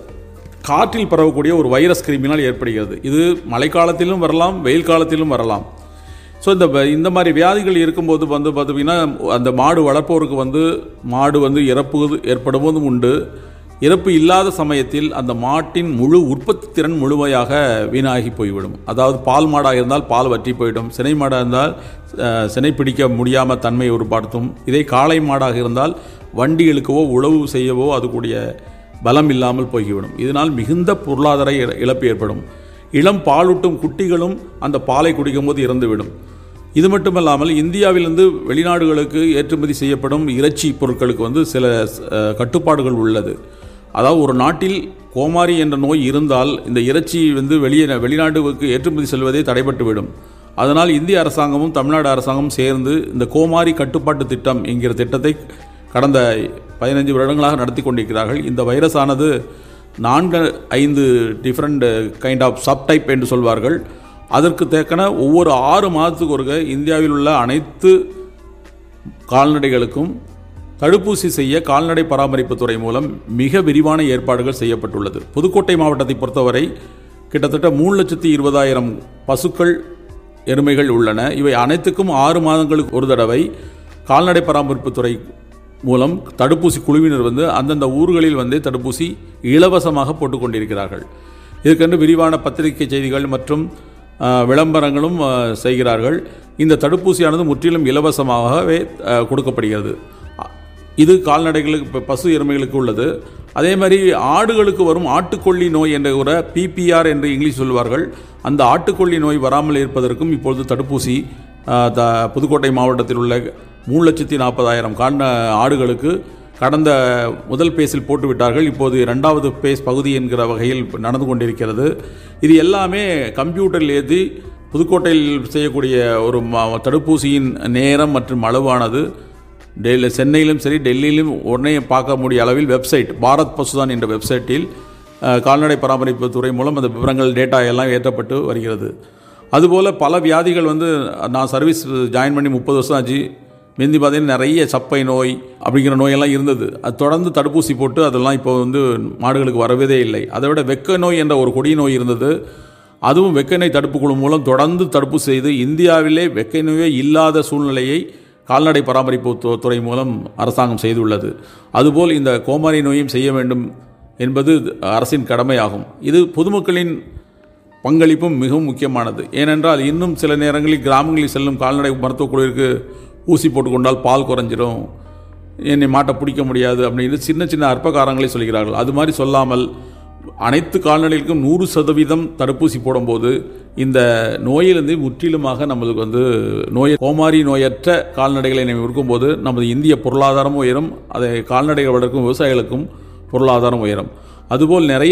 காற்றில் பரவக்கூடிய ஒரு வைரஸ் கிருமினால் ஏற்படுகிறது இது மழைக்காலத்திலும் வரலாம் வெயில் காலத்திலும் வரலாம் ஸோ இந்த வ- இந்த மாதிரி வியாதிகள் இருக்கும்போது வந்து பார்த்தீங்கன்னா அந்த மாடு வளர்ப்போருக்கு வந்து மாடு வந்து இறப்பு ஏற்படுவதும் உண்டு இறப்பு இல்லாத சமயத்தில் அந்த மாட்டின் முழு உற்பத்தி திறன் முழுமையாக வீணாகி போய்விடும் அதாவது பால் மாடாக இருந்தால் பால் வற்றி போயிடும் சினை மாடாக இருந்தால் அஹ், சினை பிடிக்க முடியாமல் தன்மை உருப்படுத்தும் இதே காளை மாடாக இருந்தால் வண்டி இழுக்கவோ உழவு செய்யவோ அதுக்குடைய பலம் இல்லாமல் போய்விடும் இதனால் மிகுந்த பொருளாதார இழ- இழப்பு ஏற்படும் இளம் பாலூட்டும் குட்டிகளும் அந்த பாலை குடிக்கும்போது இறந்துவிடும் இது மட்டுமல்லாமல் இந்தியாவிலிருந்து வெளிநாடுகளுக்கு ஏற்றுமதி செய்யப்படும் இறைச்சி பொருட்களுக்கு வந்து சில அஹ், கட்டுப்பாடுகள் உள்ளது அதாவது ஒரு நாட்டில் கோமாரி என்ற நோய் இருந்தால் இந்த இறைச்சி வந்து வெளியே வெளிநாடுகளுக்கு ஏற்றுமதி செல்வதே தடைபட்டுவிடும் அதனால் இந்திய அரசாங்கமும் தமிழ்நாடு அரசாங்கமும் சேர்ந்து இந்த கோமாரி கட்டுப்பாட்டு திட்டம் என்கிற திட்டத்தை கடந்த பதினைஞ்சு வருடங்களாக நடத்தி கொண்டிருக்கிறார்கள் இந்த வைரஸ் ஆனது நான்கு ஐந்து டிஃப்ரெண்ட் கைண்ட் ஆஃப் சப்டைப் என்று சொல்வார்கள் அதற்கு தேக்கன ஒவ்வொரு ஆறு மாதத்துக்கு ஒருக்க இந்தியாவில் உள்ள அனைத்து கால்நடைகளுக்கும் தடுப்பூசி செய்ய கால்நடை பராமரிப்பு துறை மூலம் மிக விரிவான ஏற்பாடுகள் செய்யப்பட்டுள்ளது புதுக்கோட்டை மாவட்டத்தை பொறுத்தவரை கிட்டத்தட்ட மூணு லட்சத்தி இருபதாயிரம் பசுக்கள் எருமைகள் உள்ளன இவை அனைத்துக்கும் ஆறு மாதங்களுக்கு ஒரு தடவை கால்நடை பராமரிப்பு துறை மூலம் தடுப்பூசி குழுவினர் வந்து அந்தந்த ஊர்களில் வந்து தடுப்பூசி இலவசமாக போட்டுக் கொண்டிருக்கிறார்கள் இதற்கென்று விரிவான பத்திரிகை செய்திகள் மற்றும் அஹ், விளம்பரங்களும் அஹ், செய்கிறார்கள் இந்த தடுப்பூசியானது முற்றிலும் இலவசமாகவே அஹ், கொடுக்கப்படுகிறது இது கால்நடைகளுக்கு இப்போ பசு எருமைகளுக்கு உள்ளது அதே மாதிரி ஆடுகளுக்கு வரும் ஆட்டுக்கொல்லி நோய் என்ற ஒரு பிபிஆர் என்று இங்கிலீஷ் சொல்வார்கள் அந்த ஆட்டுக்கொல்லி நோய் வராமல் இருப்பதற்கும் இப்பொழுது தடுப்பூசி ஆஹ், த புதுக்கோட்டை மாவட்டத்தில் உள்ள மூணு லட்சத்தி நாற்பதாயிரம் காண்ட ஆடுகளுக்கு கடந்த முதல் பேஸில் போட்டு விட்டார்கள் இப்போது இரண்டாவது பேஸ் பகுதி என்கிற வகையில் நடந்து கொண்டிருக்கிறது இது எல்லாமே கம்ப்யூட்டரில் ஏற்றி புதுக்கோட்டையில் செய்யக்கூடிய ஒரு ம- தடுப்பூசியின் நேரம் மற்றும் அளவானது டெல்லி சென்னையிலும் சரி டெல்லியிலும் உடனே பார்க்க முடிய அளவில் வெப்சைட் பாரத் பசுதான் என்ற வெப்சைட்டில் அஹ், கால்நடை பராமரிப்பு துறை மூலம் அந்த விவரங்கள் டேட்டா எல்லாம் ஏற்றப்பட்டு வருகிறது அதுபோல் பல வியாதிகள் வந்து நான் சர்வீஸ் ஜாயின் பண்ணி முப்பது வருஷம் ஆச்சு முந்தி பார்த்தீங்கன்னா நிறைய சப்பை நோய் அப்படிங்கிற நோயெல்லாம் இருந்தது அது தொடர்ந்து தடுப்பூசி போட்டு அதெல்லாம் இப்போ வந்து மாடுகளுக்கு வரவே இல்லை அதை விட வெக்க நோய் என்ற ஒரு கொடிய நோய் இருந்தது அதுவும் வெக்கை நோய் தடுப்பு குழு மூலம் தொடர்ந்து தடுப்பு செய்து இந்தியாவிலே வெக்கை நோயே இல்லாத சூழ்நிலையை கால்நடை பராமரிப்பு து- துறை மூலம் அரசாங்கம் செய்துள்ளது அதுபோல் இந்த கோமாரி நோயும் செய்ய வேண்டும் என்பது அரசின் கடமையாகும் இது பொதுமக்களின் பங்களிப்பும் மிகவும் முக்கியமானது ஏனென்றால் இன்னும் சில நேரங்களில் கிராமங்களில் செல்லும் கால்நடை மருத்துவக் குழுவிற்கு ஊசி போட்டுக்கொண்டால் பால் குறைஞ்சிரும் என்னை மாட்டை பிடிக்க முடியாது அப்படின்னு சின்ன சின்ன அற்பகாரங்களை சொல்கிறார்கள் அது மாதிரி சொல்லாமல் அனைத்து கால்நடைகளுக்கும் நூறு சதவீதம் தடுப்பூசி போடும்போது இந்த நோயிலிருந்து முற்றிலுமாக நம்மளுக்கு வந்து நோய் கோமாரி நோயற்ற கால்நடைகளை நம்ம இருக்கும்போது நமது இந்திய பொருளாதாரமும் உயரும் அதை கால்நடைகள் வளர்க்கும் விவசாயிகளுக்கும் பொருளாதாரம் உயரும் அதுபோல் நிறைய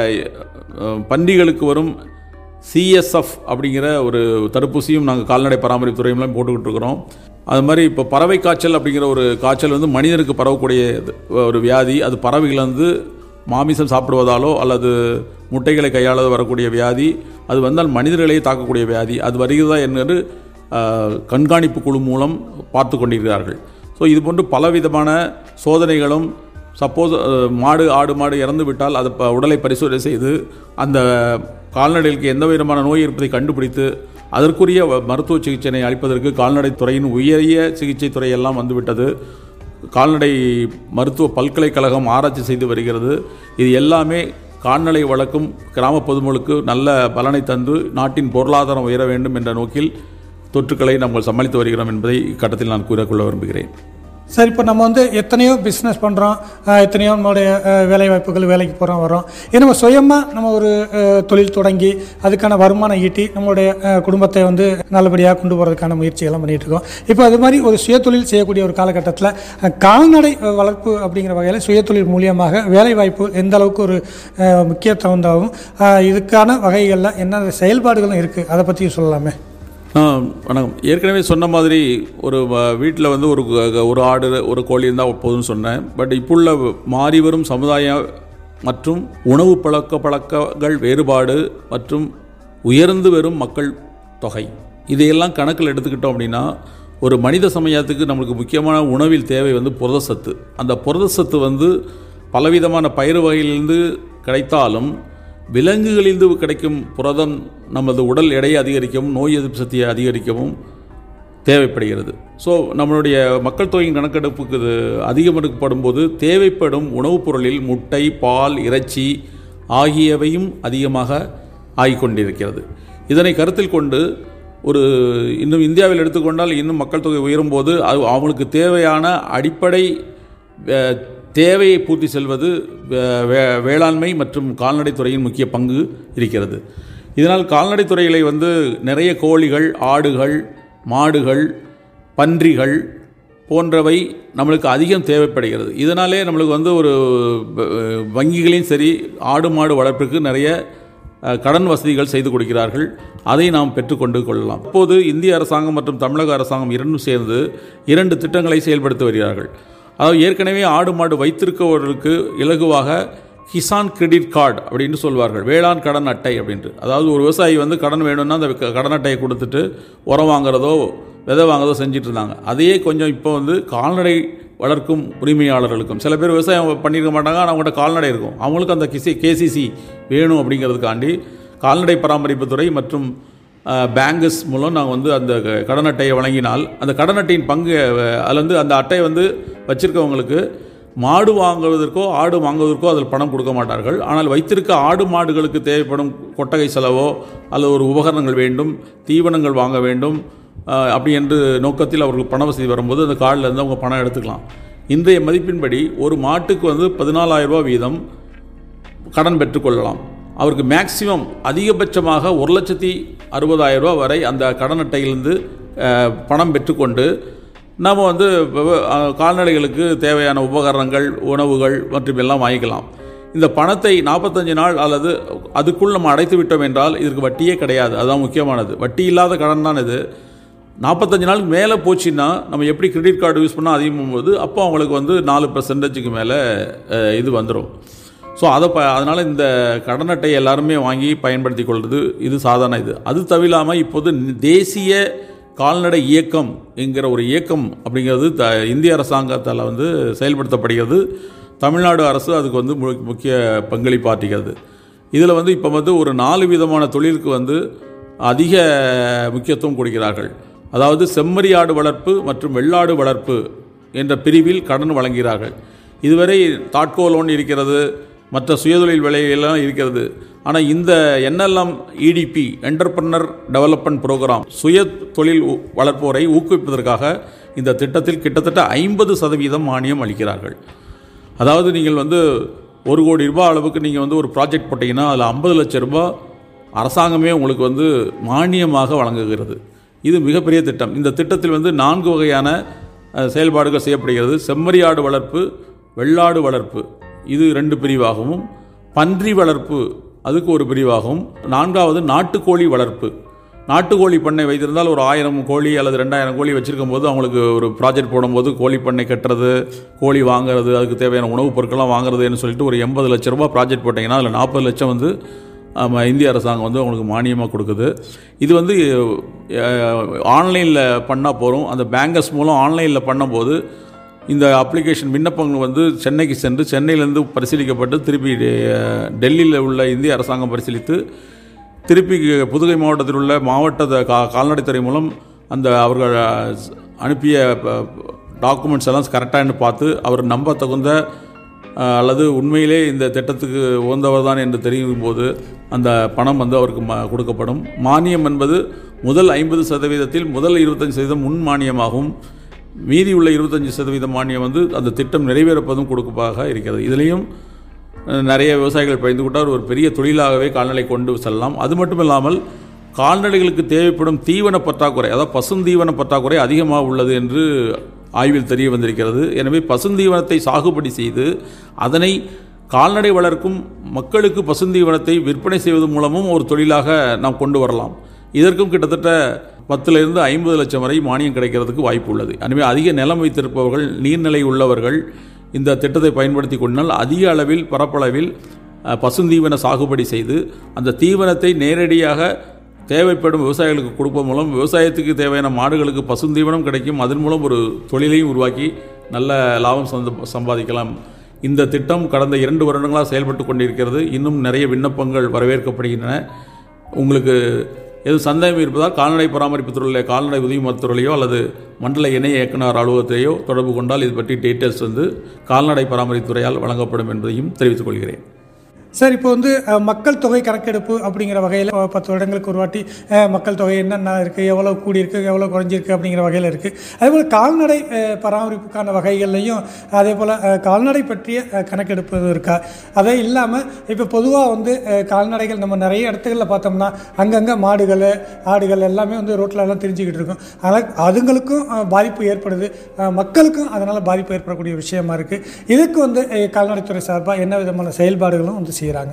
அஹ், பன்றிகளுக்கு வரும் சிஎஸ்எஃப் அப்படிங்கிற ஒரு தடுப்பூசியும் நாங்கள் கால்நடை பராமரிப்பு துறை மூலம் போட்டுக்கிட்டு இருக்கிறோம் அது மாதிரி இப்போ பறவை காய்ச்சல் அப்படிங்கிற ஒரு காய்ச்சல் வந்து மனிதனுக்கு பரவக்கூடிய இது, ஒரு வியாதி அது பறவைகள் வந்து மாமிசம் சாப்பிடுவதாலோ அல்லது முட்டைகளை கையாள வரக்கூடிய வியாதி அது வந்தால் மனிதர்களையே தாக்கக்கூடிய வியாதி அது வருகிறதா என்று அஹ், கண்காணிப்பு குழு மூலம் பார்த்து கொண்டிருக்கிறார்கள் ஸோ இது போன்று பலவிதமான சோதனைகளும் சப்போஸ் மாடு ஆடு மாடு இறந்து விட்டால் அதை ப- உடலை பரிசோதனை செய்து அந்த கால்நடைகளுக்கு எந்த விதமான நோய் இருப்பதை கண்டுபிடித்து அதற்குரிய வ- மருத்துவ சிகிச்சையை அளிப்பதற்கு கால்நடை துறையின் உயரிய சிகிச்சை துறை எல்லாம் வந்துவிட்டது கால்நடை மருத்துவ பல்கலைக்கழகம் ஆராய்ச்சி செய்து வருகிறது இது எல்லாமே கால்நடை வளர்க்கும் கிராம பொதுமக்களுக்கு நல்ல பலனை தந்து நாட்டின் பொருளாதாரம் உயர வேண்டும் என்ற நோக்கில் தொற்றுக்களை நாங்கள் சமாளித்து வருகிறோம் என்பதை இக்கட்டத்தில் நான் கூறிக்கொள்ள விரும்புகிறேன் சார் இப்போ நம்ம வந்து எத்தனையோ பிஸ்னஸ் பண்ணுறோம் எத்தனையோ நம்மளுடைய அஹ், வேலை வாய்ப்புகள் வேலைக்கு போகிறோம் வரோம் இது நம்ம சுயமாக நம்ம ஒரு அஹ், தொழில் தொடங்கி அதுக்கான வருமானம் ஈட்டி நம்மளுடைய அஹ், குடும்பத்தை வந்து நல்லபடியாக கொண்டு போகிறதுக்கான முயற்சிகள்லாம் பண்ணிகிட்டு இருக்கோம் இப்போ அது மாதிரி ஒரு சுயதொழில் செய்யக்கூடிய ஒரு காலகட்டத்தில் அஹ், கால்நடை அஹ், வளர்ப்பு அப்படிங்கிற வகையில் சுயதொழில் மூலியமாக வேலை வாய்ப்பு எந்த அளவுக்கு ஒரு அஹ், முக்கியத்துவம் அஹ், இதுக்கான வகைகளில் என்ன செயல்பாடுகளும் இருக்குது அதை பற்றி சொல்லலாமே ஆ, வணக்கம் ஏற்கனவே சொன்ன மாதிரி ஒரு வீட்டில் வந்து ஒரு க- ஒரு ஆடு ஒரு கோழி இருந்தால் போதும்னு சொன்னேன் பட் இப்புள்ள மாறி வரும் சமுதாயம் மற்றும் உணவு பழக்க பழக்கங்கள் வேறுபாடு மற்றும் உயர்ந்து வரும் மக்கள் தொகை இதையெல்லாம் கணக்கில் எடுத்துக்கிட்டோம் அப்படின்னா ஒரு மனித சமயத்துக்கு நம்மளுக்கு முக்கியமான உணவில் தேவை வந்து புரதசத்து அந்த புரதசத்து வந்து பலவிதமான பயிர் வகையிலிருந்து கிடைத்தாலும் விலங்குகளிலிருந்து கிடைக்கும் புரதம் நமது உடல் எடையை அதிகரிக்கவும் நோய் எதிர்ப்பு சக்தியை அதிகரிக்கவும் தேவைப்படுகிறது ஸோ நம்மளுடைய மக்கள் தொகையின் கணக்கெடுப்புக்கு இது அதிகப்படுத்தப்படும் போது தேவைப்படும் உணவுப் பொருளில் முட்டை பால் இறைச்சி ஆகியவையும் அதிகமாக ஆகிக்கொண்டிருக்கிறது இதனை கருத்தில் கொண்டு ஒரு இன்னும் இந்தியாவில் எடுத்துக்கொண்டால் இன்னும் மக்கள் தொகை உயரும்போது அது அவங்களுக்கு தேவையான அடிப்படை அஹ், தேவையை பூர்த்தி செல்வது வே- வே- வேளாண்மை மற்றும் கால்நடை துறையின் முக்கிய பங்கு இருக்கிறது இதனால் கால்நடை துறைகளை வந்து நிறைய கோழிகள் ஆடுகள் மாடுகள் பன்றிகள் போன்றவை நம்மளுக்கு அதிகம் தேவைப்படுகிறது இதனாலே நம்மளுக்கு வந்து ஒரு அஹ், வங்கிகளையும் சரி ஆடு மாடு வளர்ப்பிற்கு நிறைய அஹ், கடன் வசதிகள் செய்து கொடுக்கிறார்கள் அதை நாம் பெற்றுக்கொண்டு கொள்ளலாம் இப்போது இந்திய அரசாங்கம் மற்றும் தமிழக அரசாங்கம் இரண்டும் சேர்ந்து இரண்டு திட்டங்களை செயல்படுத்தி வருகிறார்கள் அதாவது ஏற்கனவே ஆடு மாடு வைத்திருக்கவர்களுக்கு இலகுவாக கிசான் கிரெடிட் கார்டு அப்படின்னு சொல்வார்கள் வேளாண் கடன் அட்டை அப்படின்ட்டு அதாவது ஒரு விவசாயி வந்து கடன் வேணும்னா அந்த க- கடன் அட்டையை கொடுத்துட்டு உரம் வாங்குறதோ விதை வாங்குறதோ செஞ்சுட்டு இருந்தாங்க அதையே கொஞ்சம் இப்போ வந்து கால்நடை வளர்க்கும் உரிமையாளர்களுக்கும் சில பேர் விவசாயம் பண்ணியிருக்க மாட்டாங்க ஆனால் அவங்கள்ட்ட கால்நடை இருக்கும் அவங்களுக்கு அந்த கிசி கேசிசி வேணும் அப்படிங்கிறதுக்காண்டி கால்நடை பராமரிப்பு துறை மற்றும் பேங்கஸ் மூலம் நாங்கள் வந்து அந்த க- கடன் அட்டையை வழங்கினால் அந்த கடன் அட்டையின் பங்கு அஹ், அதில் வந்து அந்த அட்டையை வந்து வச்சிருக்கவங்களுக்கு மாடு வாங்குவதற்கோ ஆடு வாங்குவதற்கோ அதில் பணம் கொடுக்க மாட்டார்கள் ஆனால் வைத்திருக்க ஆடு மாடுகளுக்கு தேவைப்படும் கொட்டகை செலவோ அல்லது ஒரு உபகரணங்கள் வேண்டும் தீவனங்கள் வாங்க வேண்டும் அஹ், அப்படி என்று நோக்கத்தில் அவர்களுக்கு பண வசதி வரும்போது அந்த கார்டில் இருந்து அவங்க பணம் எடுத்துக்கலாம் இன்றைய மதிப்பின்படி ஒரு மாட்டுக்கு வந்து பதினாலாயிரம் ரூபாய் வீதம் கடன் பெற்றுக்கொள்ளலாம் அவருக்கு மேக்சிமம் அதிகபட்சமாக ஒரு லட்சத்தி அறுபதாயிரம் ரூபாய் வரை அந்த கடன் அட்டையிலிருந்து அஹ், பணம் பெற்றுக்கொண்டு நாம் வந்து விவ- அஹ், கால்நடைகளுக்கு தேவையான உபகரணங்கள் உணவுகள் மற்றும் எல்லாம் வாங்கிக்கலாம் இந்த பணத்தை நாற்பத்தஞ்சு நாள் அல்லது அதுக்குள் நம்ம அடைத்து விட்டோம் என்றால் இதற்கு வட்டியே கிடையாது அதுதான் முக்கியமானது வட்டி இல்லாத கடன் தான் இது நாற்பத்தஞ்சு நாளுக்கு மேலே போச்சுன்னா நம்ம எப்படி கிரெடிட் கார்டு யூஸ் பண்ணால் அதிகமாகும் போது அப்போ அவங்களுக்கு வந்து நாலு பர்சன்டேஜுக்கு மேலே அஹ், இது வந்துடும் ஸோ அதை ப அதனால் இந்த கடன் அட்டையை எல்லாருமே வாங்கி பயன்படுத்தி கொள்வது இது சாதாரண இது அது தவிராமல் இப்போது தேசிய கால்நடை இயக்கம் என்கிற ஒரு இயக்கம் அப்படிங்கிறது த இந்திய அரசாங்கத்தால் வந்து செயல்படுத்தப்படுகிறது தமிழ்நாடு அரசு அதுக்கு வந்து மு- முக்கிய பங்களிப்பாற்றுகிறது இதில் வந்து இப்போ வந்து ஒரு நாலு விதமான தொழிலுக்கு வந்து அதிக முக்கியத்துவம் கொடுக்கிறார்கள் அதாவது செம்மறி ஆடு வளர்ப்பு மற்றும் வெள்ளாடு வளர்ப்பு என்ற பிரிவில் கடன் வழங்குகிறார்கள் இதுவரை தாட்கோ லோன் இருக்கிறது மற்ற சுயதொழில் விலையெல்லாம் இருக்கிறது ஆனால் இந்த NLM EDP entrepreneur development program சுய தொழில் ஊ- வளர்ப்போரை ஊக்குவிப்பதற்காக இந்த திட்டத்தில் கிட்டத்தட்ட ஐம்பது சதவீதம் மானியம் அளிக்கிறார்கள் அதாவது நீங்கள் வந்து ஒரு கோடி ரூபாய் அளவுக்கு நீங்கள் வந்து ஒரு ப்ராஜெக்ட் போட்டிங்கன்னா அதில் ஐம்பது லட்சம் ரூபாய் அரசாங்கமே உங்களுக்கு வந்து மானியமாக வழங்குகிறது இது மிகப்பெரிய திட்டம் இந்த திட்டத்தில் வந்து நான்கு வகையான அஹ், செயல்பாடுகள் செய்யப்படுகிறது செம்மறியாடு வளர்ப்பு வெள்ளாடு வளர்ப்பு இது ரெண்டு பிரிவாகவும் பன்றி வளர்ப்பு அதுக்கு ஒரு பிரிவாகவும் நான்காவது நாட்டுக்கோழி வளர்ப்பு நாட்டுக்கோழி பண்ணை வைத்திருந்தால் ஒரு ஆயிரம் கோழி அல்லது ரெண்டாயிரம் கோழி வச்சிருக்கும் போது அவங்களுக்கு ஒரு ப்ராஜெக்ட் போடும்போது கோழி பண்ணை கட்டுறது கோழி வாங்குறது அதுக்கு தேவையான உணவுப் பொருட்கள்லாம் வாங்குறதுன்னு சொல்லிட்டு ஒரு எண்பது லட்ச ரூபாய் ப்ராஜெக்ட் போட்டிங்கன்னா அதில் நாற்பது லட்சம் வந்து ஆமா, இந்திய அரசாங்கம் வந்து அவங்களுக்கு மானியமாக கொடுக்குது இது வந்து ஆன்லைனில் பண்ணால் போகிறோம் அந்த பேங்கர்ஸ் மூலம் ஆன்லைனில் பண்ணும்போது இந்த அப்ளிகேஷன் விண்ணப்பங்கள் வந்து சென்னைக்கு சென்று சென்னையிலேருந்து பரிசீலிக்கப்பட்டு திருப்பி அஹ், டெல்லியில் உள்ள இந்திய அரசாங்கம் பரிசீலித்து திருப்பி புதுகை மாவட்டத்தில் உள்ள மாவட்ட கா கால்நடைத்துறை மூலம் அந்த அவர்கள் அஹ், அனுப்பிய டாக்குமெண்ட்ஸ் எல்லாம் கரெக்டானு பார்த்து அவர் நம்ப தகுந்த அஹ், அல்லது உண்மையிலே இந்த திட்டத்துக்கு உகந்தவர் தான் என்று தெரியும் போது அந்த பணம் வந்து அவருக்கு ம கொடுக்கப்படும் மானியம் என்பது முதல் ஐம்பது சதவீதத்தில் முதல் இருபத்தஞ்சு சதவீதம் முன் மானியமாகவும் மீதி உள்ள இருபத்தஞ்சு சதவீத மானியம் வந்து அந்த திட்டம் நிறைவேறப்பதும் கொடுப்பதாக இருக்கிறது இதுலேயும் அஹ், நிறைய விவசாயிகள் பயந்து கொண்டால் ஒரு பெரிய தொழிலாகவே கால்நடை கொண்டு செல்லலாம் அது மட்டும் இல்லாமல் கால்நடைகளுக்கு தேவைப்படும் தீவன பற்றாக்குறை அதாவது பசுந்தீவன பற்றாக்குறை அதிகமாக உள்ளது என்று ஆய்வில் தெரிய வந்திருக்கிறது எனவே பசுந்தீவனத்தை சாகுபடி செய்து அதனை கால்நடை வளர்க்கும் மக்களுக்கு பசுந்தீவனத்தை விற்பனை செய்வது மூலமும் ஒரு தொழிலாக நாம் கொண்டு வரலாம் இதற்கும் கிட்டத்தட்ட பத்திலிருந்து ஐம்பது லட்சம் வரை மானியம் கிடைக்கிறதுக்கு வாய்ப்பு உள்ளது எனவே அதிக நிலம் வைத்திருப்பவர்கள் நீர்நிலை உள்ளவர்கள் இந்த திட்டத்தை பயன்படுத்தி கொண்டால் அதிக அளவில் பரப்பளவில் அஹ், பசுந்தீவன சாகுபடி செய்து அந்த தீவனத்தை நேரடியாக தேவைப்படும் விவசாயிகளுக்கு கொடுப்பதன் மூலம் விவசாயத்துக்கு தேவையான மாடுகளுக்கு பசுந்தீவனம் கிடைக்கும் அதன் மூலம் ஒரு தொழிலையும் உருவாக்கி நல்ல லாபம் சந்த- சம்பாதிக்கலாம் இந்த திட்டம் கடந்த இரண்டு வருடங்களாக செயல்பட்டு கொண்டிருக்கிறது இன்னும் நிறைய விண்ணப்பங்கள் வரவேற்கப்படுகின்றன உங்களுக்கு எது சந்தேகம் இருப்பதால் கால்நடை பராமரிப்பு துறையில கால்நடை உதவி மருத்துவரையோ அல்லது மண்டல இணை இயக்குனர் அலுவலகத்தையோ தொடர்பு கொண்டால் இது பற்றி டீட்டெயில்ஸ் வந்து கால்நடை பராமரிப்பு துறையால் வழங்கப்படும் என்பதையும் தெரிவித்துக் கொள்கிறேன் சார் இப்போ வந்து அஹ், மக்கள் தொகை கணக்கெடுப்பு அப்படிங்கிற வகையில் பத்து வருடங்களுக்கு ஒரு வாட்டி அஹ், மக்கள் தொகை என்னென்ன இருக்குது எவ்வளோ கூடியிருக்கு எவ்வளோ குறைஞ்சிருக்கு அப்படிங்கிற வகையில் இருக்குது அதேபோல் கால்நடை அஹ், பராமரிப்புக்கான வகைகள்லையும் அதே போல் அஹ், கால்நடை பற்றிய அஹ், கணக்கெடுப்பு இருக்கா அதே இல்லாமல் இப்போ பொதுவாக வந்து அஹ், கால்நடைகள் நம்ம நிறைய இடத்துகளில் பார்த்தோம்னா அங்கங்கே மாடுகள் ஆடுகள் எல்லாமே வந்து ரோட்டில் எல்லாம் தெரிஞ்சுக்கிட்டு இருக்கும் அதனால் அதுங்களுக்கும் அஹ், பாதிப்பு ஏற்படுது அஹ், மக்களுக்கும் அதனால் பாதிப்பு ஏற்படக்கூடிய விஷயமா இருக்குது இதுக்கு வந்து அஹ், கால்நடைத்துறை சார்பாக என்ன விதமான செயல்பாடுகளும் வந்து செய்கிறாங்க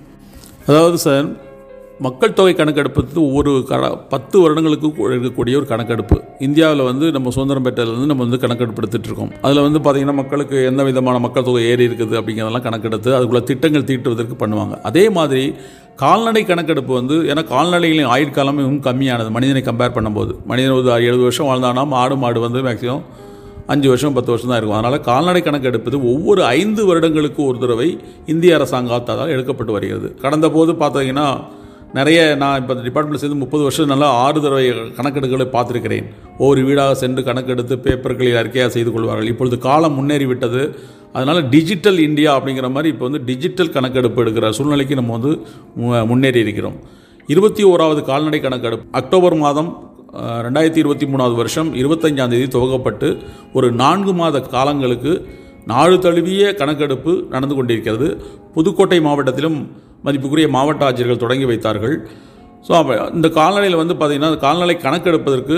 அதாவது சார் மக்கள் தொகை கணக்கெடுப்பு வந்து ஒவ்வொரு க பத்து வருடங்களுக்கு கு- இருக்கக்கூடிய ஒரு கணக்கெடுப்பு இந்தியாவில் வந்து நம்ம சுதந்திரம் பெற்றதுலேருந்து நம்ம வந்து கணக்கெடுப்பு எடுத்துட்டு இருக்கோம் அதில் வந்து பார்த்திங்கன்னா மக்களுக்கு எந்த விதமான மக்கள் தொகை ஏறி இருக்குது அப்படிங்கிறதெல்லாம் கணக்கெடுத்து அதுக்குள்ள திட்டங்கள் தீட்டுவதற்கு பண்ணுவாங்க அதே மாதிரி கால்நடை கணக்கெடுப்பு வந்து ஏன்னா கால்நடைகளின் ஆயுட்காலம் மிகவும் கம்மியானது மனிதனை கம்பேர் பண்ணும்போது மனிதன் ஒரு எழுபது வருஷம் வாழ்ந்தானா ஆடு மாடு வந்து மேக்ஸிமம் அஞ்சு வருஷம் பத்து வருஷம் தான் இருக்கும் அதனால் கால்நடை கணக்கு எடுப்பது ஒவ்வொரு ஐந்து வருடங்களுக்கு ஒரு தடவை இந்திய அரசாங்கத்தால் எடுக்கப்பட்டு வருகிறது கடந்த போது பார்த்தீங்கன்னா நிறைய நான் இப்போ டிபார்ட்மெண்ட் சேர்ந்து முப்பது வருஷம் நல்லா ஆறு தடவை கணக்கெடுப்புகளை பார்த்துருக்கிறேன் ஒவ்வொரு வீடாக சென்று கணக்கெடுத்து பேப்பர்களில் அறிக்கையாக செய்து கொள்வார்கள் இப்பொழுது காலம் முன்னேறி விட்டது அதனால் டிஜிட்டல் இந்தியா அப்படிங்கிற மாதிரி இப்போ வந்து டிஜிட்டல் கணக்கெடுப்பு எடுக்கிற சூழ்நிலைக்கு நம்ம வந்து மு- முன்னேறி இருக்கிறோம் இருபத்தி ஓராவது கால்நடை கணக்கெடுப்பு அக்டோபர் மாதம் அஹ், ரெண்டாயிரத்தி இருபத்தி மூணாவது வருஷம் இருபத்தஞ்சாம் தேதி துவங்கப்பட்டு ஒரு நான்கு மாத காலங்களுக்கு நாடு தழுவிய கணக்கெடுப்பு நடந்து கொண்டிருக்கிறது புதுக்கோட்டை மாவட்டத்திலும் மதிப்புக்குரிய மாவட்ட ஆட்சியர்கள் தொடங்கி வைத்தார்கள் ஸோ அப்போ இந்த கால்நடையில் வந்து பார்த்திங்கன்னா கால்நடை கணக்கெடுப்பதற்கு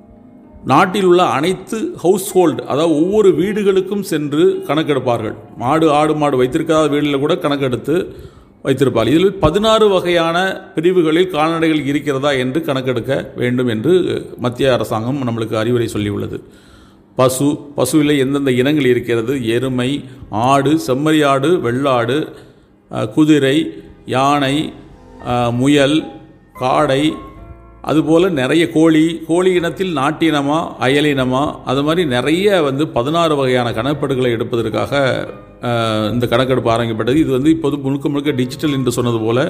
நாட்டில் உள்ள அனைத்து ஹவுஸ் ஹோல்டு அதாவது ஒவ்வொரு வீடுகளுக்கும் சென்று கணக்கெடுப்பார்கள் மாடு ஆடு மாடு வைத்திருக்காத வீடுகளில் கூட கணக்கெடுத்து வைத்திருப்பார்கள் இதில் பதினாறு வகையான பிரிவுகளில் கால்நடைகள் இருக்கிறதா என்று கணக்கெடுக்க வேண்டும் என்று மத்திய அரசாங்கம் நம்மளுக்கு அறிவுரை சொல்லியுள்ளது பசு பசுவில் எந்தெந்த இனங்கள் இருக்கிறது எருமை ஆடு செம்மறி ஆடு வெள்ளாடு அஹ், குதிரை யானை அஹ், முயல் காடை அதுபோல் நிறைய கோழி கோழி இனத்தில் நாட்டு இனமா அயல் இனமா அது மாதிரி நிறைய வந்து பதினாறு வகையான கணக்கெடுப்புகளை எடுப்பதற்காக அஹ், இந்த கணக்கெடுப்பு ஆரம்பிக்கப்பட்டது இது வந்து இப்போது முழுக்க முழுக்க டிஜிட்டல் என்று சொன்னது போல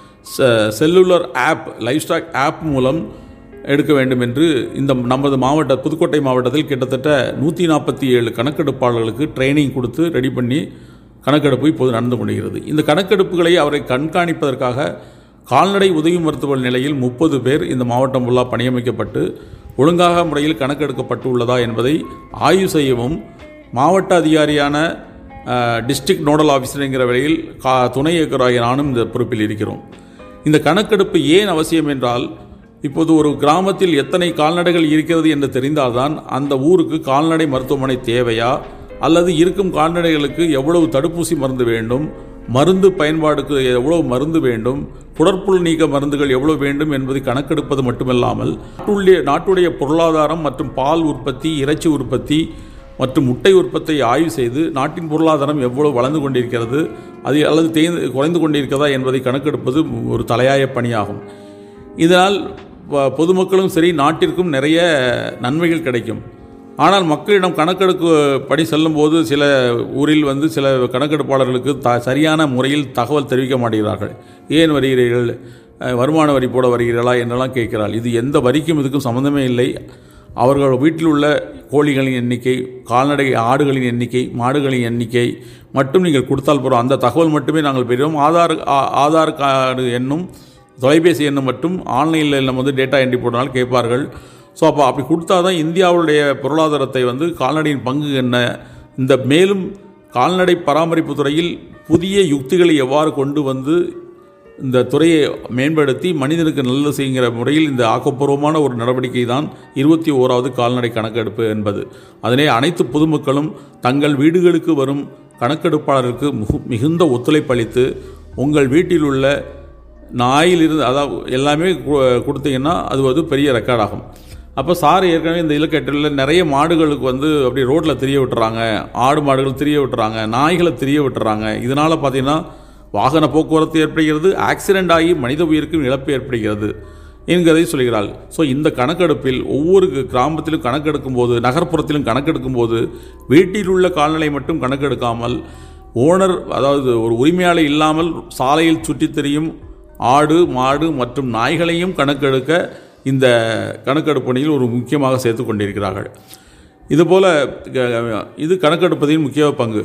cellular app livestock app மூலம் எடுக்க வேண்டும் என்று இந்த நமது மாவட்ட புதுக்கோட்டை மாவட்டத்தில் கிட்டத்தட்ட நூற்றி நாற்பத்தி ஏழு கணக்கெடுப்பாளர்களுக்கு ட்ரைனிங் கொடுத்து ரெடி பண்ணி கணக்கெடுப்பு இப்போது நடந்து கொண்டிருக்கிறது இந்த கணக்கெடுப்புகளை அவரை கண்காணிப்பதற்காக கால்நடை உதவி மருத்துவ நிலையில் முப்பது பேர் இந்த மாவட்டம் ஃபுல்லாக பணியமைக்கப்பட்டு ஒழுங்காக முறையில் கணக்கெடுக்கப்பட்டு உள்ளதா என்பதை ஆய்வு செய்யவும் மாவட்ட அதிகாரியான டிஸ்ட்ரிக்ட் நோடல் ஆஃபீஸருங்கிற வகையில் கா துணை இயக்குநராகிய நானும் இந்த பொறுப்பில் இருக்கிறோம் இந்த கணக்கெடுப்பு ஏன் அவசியம் என்றால் இப்போது ஒரு கிராமத்தில் எத்தனை கால்நடைகள் இருக்கிறது என்று தெரிந்தால்தான் அந்த ஊருக்கு கால்நடை மருத்துவமனை தேவையா அல்லது இருக்கும் கால்நடைகளுக்கு எவ்வளவு தடுப்பூசி மருந்து வேண்டும் மருந்து பயன்பாடுக்கு எவ்வளவு மருந்து வேண்டும் குடற்புழு நீக்க மருந்துகள் எவ்வளவு வேண்டும் என்பதை கணக்கெடுப்பது மட்டுமல்லாமல் நாட்டுடைய நாட்டுடைய பொருளாதாரம் மற்றும் பால் உற்பத்தி இறைச்சி உற்பத்தி மற்றும் முட்டை உற்பத்தியை ஆய்வு செய்து நாட்டின் பொருளாதாரம் எவ்வளவு வளர்ந்து கொண்டிருக்கிறது அது அல்லது தேய்ந்து குறைந்து கொண்டிருக்கிறதா என்பதை கணக்கெடுப்பது ஒரு தலையாய பணியாகும் இதனால் ப- பொதுமக்களும் சரி நாட்டிற்கும் நிறைய நன்மைகள் கிடைக்கும் ஆனால் மக்களிடம் கணக்கெடுப்பு படி செல்லும்போது சில ஊரில் வந்து சில கணக்கெடுப்பாளர்களுக்கு த சரியான முறையில் தகவல் தெரிவிக்க மாட்டேங்கிறார்கள் ஏன் வருகிறீர்கள் அஹ், வருமான வரி போட வருகிறீர்களா என்றெல்லாம் கேட்கிறாள் இது எந்த வரிக்கும் இதுக்கும் சம்மந்தமே இல்லை அவர்கள் வீட்டில் உள்ள கோழிகளின் எண்ணிக்கை கால்நடை ஆடுகளின் எண்ணிக்கை மாடுகளின் எண்ணிக்கை மட்டும் நீங்கள் கொடுத்தால் போகிறோம் அந்த தகவல் மட்டுமே நாங்கள் பெறுவோம் ஆதார் ஆ- ஆதார் கார்டு எண்ணும் தொலைபேசி எண்ணம் மட்டும் ஆன்லைனில் நம்ம வந்து டேட்டா என்ட்ரி போட்டனால் கேட்பார்கள் ஸோ அப்போ அப்படி கொடுத்தா தான் இந்தியாவுடைய பொருளாதாரத்தை வந்து கால்நடையின் பங்கு என்ன இந்த மேலும் கால்நடை பராமரிப்பு துறையில் புதிய யுக்திகளை எவ்வாறு கொண்டு வந்து இந்த துறையை மேம்படுத்தி மனிதனுக்கு நல்லது செய்கிற முறையில் இந்த ஆக்கப்பூர்வமான ஒரு நடவடிக்கை தான் இருபத்தி ஓராவது கால்நடை கணக்கெடுப்பு என்பது அதனை அனைத்து பொதுமக்களும் தங்கள் வீடுகளுக்கு வரும் கணக்கெடுப்பாளருக்கு மிகு- மிகுந்த ஒத்துழைப்பு அளித்து உங்கள் வீட்டில் உள்ள நாயிலிருந்து அதாவது எல்லாமே கு- கொடுத்தீங்கன்னா அது வந்து பெரிய ரெக்கார்ட் ஆகும் அப்போ சார் ஏற்கனவே இந்த இலக்கட்டில் நிறைய மாடுகளுக்கு வந்து அப்படி ரோட்டில் திரிய விட்டுறாங்க ஆடு மாடுகள் திரிய விட்டுறாங்க நாய்களை திரிய விட்டுறாங்க இதனால் பார்த்தீங்கன்னா வாகன போக்குவரத்து ஏற்படுகிறது ஆக்சிடென்ட் ஆகி மனித உயிருக்கும் இழப்பு ஏற்படுகிறது என்கிறதை சொல்கிறாள் ஸோ இந்த கணக்கெடுப்பில் ஒவ்வொரு கிராமத்திலும் கணக்கெடுக்கும் போது நகர்ப்புறத்திலும் கணக்கெடுக்கும் போது வீட்டில் உள்ள கால்நடை மட்டும் கணக்கெடுக்காமல் ஓனர் அதாவது ஒரு உரிமையாளர் இல்லாமல் சாலையில் சுற்றித் திரியும் ஆடு மாடு மற்றும் நாய்களையும் கணக்கெடுக்க இந்த கணக்கெடுப்பு பணியில் ஒரு முக்கியமாக சேர்த்து கொண்டிருக்கிறார்கள் இதுபோல் க- இது கணக்கெடுப்பதின் முக்கிய பங்கு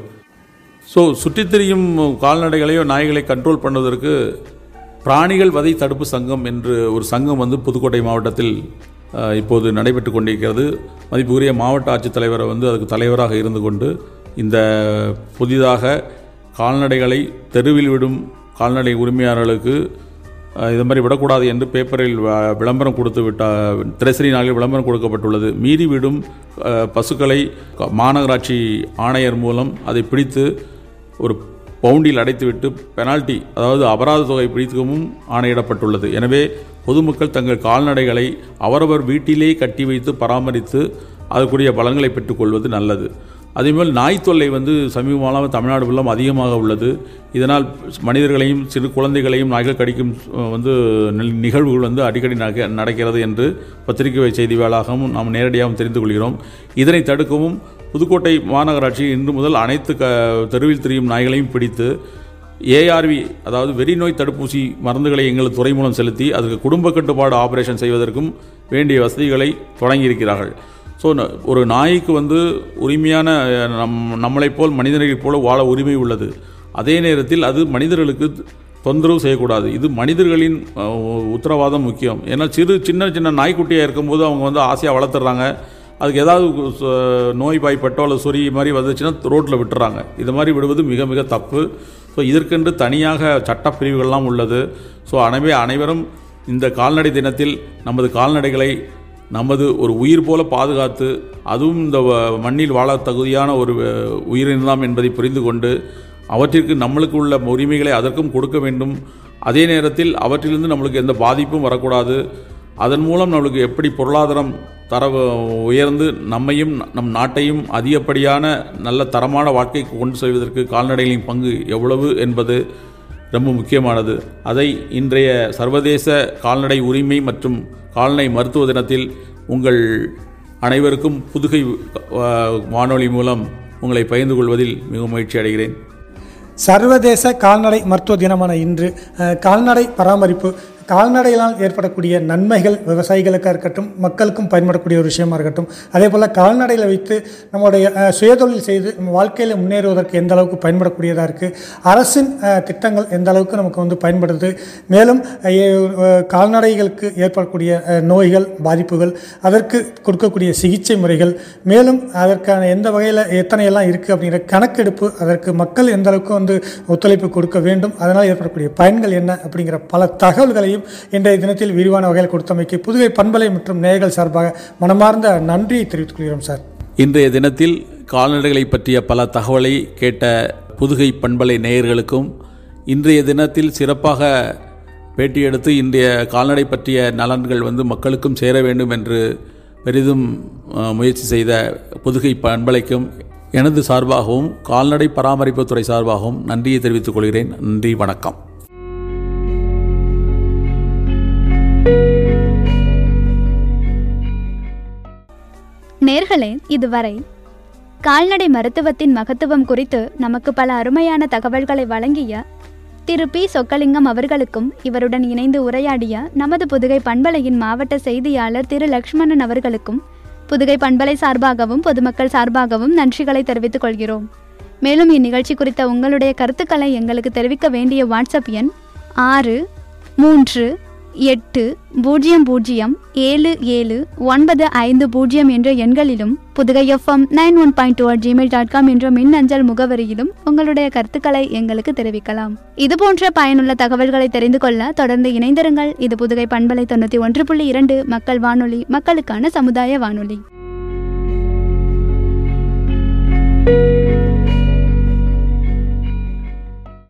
ஸோ சுற்றித் திரியும் கால்நடைகளையோ நாய்களை கண்ட்ரோல் பண்ணுவதற்கு பிராணிகள் வதை தடுப்பு சங்கம் என்று ஒரு சங்கம் வந்து புதுக்கோட்டை மாவட்டத்தில் அஹ், இப்போது நடைபெற்று கொண்டிருக்கிறது மதிப்புக்குரிய மாவட்ட ஆட்சித்தலைவரை வந்து அதுக்கு தலைவராக இருந்து கொண்டு இந்த புதிதாக கால்நடைகளை தெருவில் விடும் கால்நடை உரிமையாளர்களுக்கு அஹ், இது மாதிரி விடக்கூடாது என்று பேப்பரில் வ- விளம்பரம் கொடுத்து விட்ட திரைசரி நாளில் விளம்பரம் கொடுக்கப்பட்டுள்ளது மீறி விடும் அஹ், பசுக்களை க- மாநகராட்சி ஆணையர் மூலம் அதை பிடித்து ஒரு பவுண்டில் அடைத்துவிட்டு பெனால்டி அதாவது அபராத தொகை பிடிக்கவும் ஆணையிடப்பட்டுள்ளது எனவே பொதுமக்கள் தங்கள் கால்நடைகளை அவரவர் வீட்டிலே கட்டி வைத்து பராமரித்து அதற்குரிய பலன்களை பெற்றுக்கொள்வது நல்லது அதேபோல் நாய் தொல்லை வந்து சமீபமாக தமிழ்நாடு ஃபுல்லும் அதிகமாக உள்ளது இதனால் மனிதர்களையும் சிறு குழந்தைகளையும் நாய்கள் கடிக்கும் அஹ், வந்து நில்- நிகழ்வுகள் வந்து அடிக்கடி நக- நடக்கிறது என்று பத்திரிகை செய்தி வேளாகவும் நாம் நேரடியாகவும் தெரிந்து கொள்கிறோம் இதனை தடுக்கவும் புதுக்கோட்டை மாநகராட்சி இன்று முதல் அனைத்து க தெருவில் திரியும் நாய்களையும் பிடித்து ஏஆர்வி அதாவது வெறிநோய் தடுப்பூசி மருந்துகளை எங்கள் துறை மூலம் செலுத்தி அதுக்கு குடும்ப கட்டுப்பாடு ஆபரேஷன் செய்வதற்கும் வேண்டிய வசதிகளை தொடங்கியிருக்கிறார்கள் ஸோ ஒரு நாய்க்கு வந்து உரிமையான அஹ், நம் நம்மளைப் போல் மனிதர்களைப் போல வாழ உரிமை உள்ளது அதே நேரத்தில் அது மனிதர்களுக்கு தொந்தரவு செய்யக்கூடாது இது மனிதர்களின் அஹ், உத்தரவாதம் முக்கியம் ஏன்னா சிறு சின்ன சின்ன நாய்க்குட்டியாக இருக்கும்போது அவங்க வந்து ஆசையாக வளர்த்துறாங்க அதுக்கு ஏதாவது சு- நோய் வாய்ப்பட்டோ அல்லது சொறி மாதிரி வந்துச்சுன்னா ரோட்டில் விட்டுறாங்க இது மாதிரி விடுவது மிக மிக தப்பு ஸோ இதற்கென்று தனியாக சட்டப்பிரிவுகள்லாம் உள்ளது ஸோ எனவே அனைவரும் இந்த கால்நடை தினத்தில் நமது கால்நடைகளை நமது ஒரு உயிர் போல பாதுகாத்து அதுவும் இந்த வ- மண்ணில் வாழ தகுதியான ஒரு அஹ், உயிரினலாம் என்பதை புரிந்து கொண்டு அவற்றிற்கு நம்மளுக்கு உள்ள உரிமைகளை அதற்கும் கொடுக்க வேண்டும் அதே நேரத்தில் அவற்றிலிருந்து நம்மளுக்கு எந்த பாதிப்பும் வரக்கூடாது அதன் மூலம் நம்மளுக்கு எப்படி பொருளாதாரம் தர உயர்ந்து நம்மையும் நம் நாட்டையும் அதிகப்படியான நல்ல தரமான வாழ்க்கைக்கு கொண்டு செல்வதற்கு கால்நடைகளின் பங்கு எவ்வளவு என்பது ரொம்ப முக்கியமானது அதை இன்றைய சர்வதேச கால்நடை உரிமை மற்றும் கால்நடை மருத்துவ தினத்தில் உங்கள் அனைவருக்கும் புதுகை அஹ், வானொலி மூலம் உங்களை பகிர்ந்து கொள்வதில் மிகவும் மகிழ்ச்சி அடைகிறேன் சர்வதேச கால்நடை மருத்துவ தினமான இன்று அஹ், கால்நடை பராமரிப்பு கால்நடைகளால் ஏற்படக்கூடிய நன்மைகள் விவசாயிகளுக்காக இருக்கட்டும் மக்களுக்கும் பயன்படக்கூடிய ஒரு விஷயமா இருக்கட்டும் அதே போல் கால்நடைகளை வைத்து நம்முடைய அஹ், சுயதொழில் செய்து நம்ம வாழ்க்கையில் முன்னேறுவதற்கு எந்த அளவுக்கு பயன்படக்கூடியதாக இருக்குது அரசின் அஹ், திட்டங்கள் எந்த அளவுக்கு நமக்கு வந்து பயன்படுது மேலும் அஹ், அஹ், கால்நடைகளுக்கு ஏற்படக்கூடிய அஹ், நோய்கள் பாதிப்புகள் அதற்கு கொடுக்கக்கூடிய சிகிச்சை முறைகள் மேலும் அதற்கான எந்த வகையில் எத்தனை எல்லாம் இருக்குது அப்படிங்கிற கணக்கெடுப்பு அதற்கு மக்கள் எந்த அளவுக்கு வந்து ஒத்துழைப்பு கொடுக்க வேண்டும் அதனால் ஏற்படக்கூடிய பயன்கள் என்ன அப்படிங்கிற பல தகவல்களையும் இன்றைய தினத்தில் விரிவான வகையில் கொடுத்தமைக்கு புதுகை பண்பலை மற்றும் நேயர்கள் சார்பாக மனமார்ந்த நன்றியை தெரிவித்துக் கொள்கிறோம் சார் இன்றைய தினத்தில் கால்நடைகளை பற்றிய பல தகவலை கேட்ட புதுகை பண்பலை நேயர்களுக்கும் இன்றைய தினத்தில் சிறப்பாக பேட்டி எடுத்து இன்றைய கால்நடை பற்றிய நலன்கள் வந்து மக்களுக்கும் சேர வேண்டும் என்று பெரிதும் அஹ், முயற்சி செய்த புதுகை பண்பலைக்கும் எனது சார்பாகவும் கால்நடை பராமரிப்புத் துறை சார்பாகவும் நன்றியை தெரிவித்துக் கொள்கிறேன் நன்றி வணக்கம் நேர்களே இதுவரை கால்நடை மருத்துவத்தின் மகத்துவம் குறித்து நமக்கு பல அருமையான தகவல்களை வழங்கிய திரு பி சொக்கலிங்கம் அவர்களுக்கும் இவருடன் இணைந்து உரையாடிய நமது புதுகை பண்பலையின் மாவட்ட செய்தியாளர் திரு லக்ஷ்மணன் அவர்களுக்கும் புதுகை பண்பலை சார்பாகவும் பொதுமக்கள் சார்பாகவும் நன்றிகளை தெரிவித்துக் கொள்கிறோம் மேலும் இந்நிகழ்ச்சி குறித்த உங்களுடைய கருத்துக்களை எங்களுக்கு தெரிவிக்க வேண்டிய வாட்ஸ்அப் எண் ஆறு மூன்று எட்டு பூஜ்ஜியம் பூஜ்ஜியம் ஏழு ஏழு ஒன்பது ஐந்து பூஜ்ஜியம் என்ற எண்களிலும் Pudugai FM nine one point two Gmail dot com என்ற மின்னஞ்சல் முகவரியிலும் உங்களுடைய கருத்துக்களை எங்களுக்கு தெரிவிக்கலாம் இதுபோன்ற பயனுள்ள தகவல்களை தெரிந்து கொள்ள தொடர்ந்து இணைந்திருங்கள் இது புதுகை பண்பலை தொண்ணூற்றி ஒன்று புள்ளி இரண்டு மக்கள் வானொலி மக்களுக்கான சமுதாய வானொலி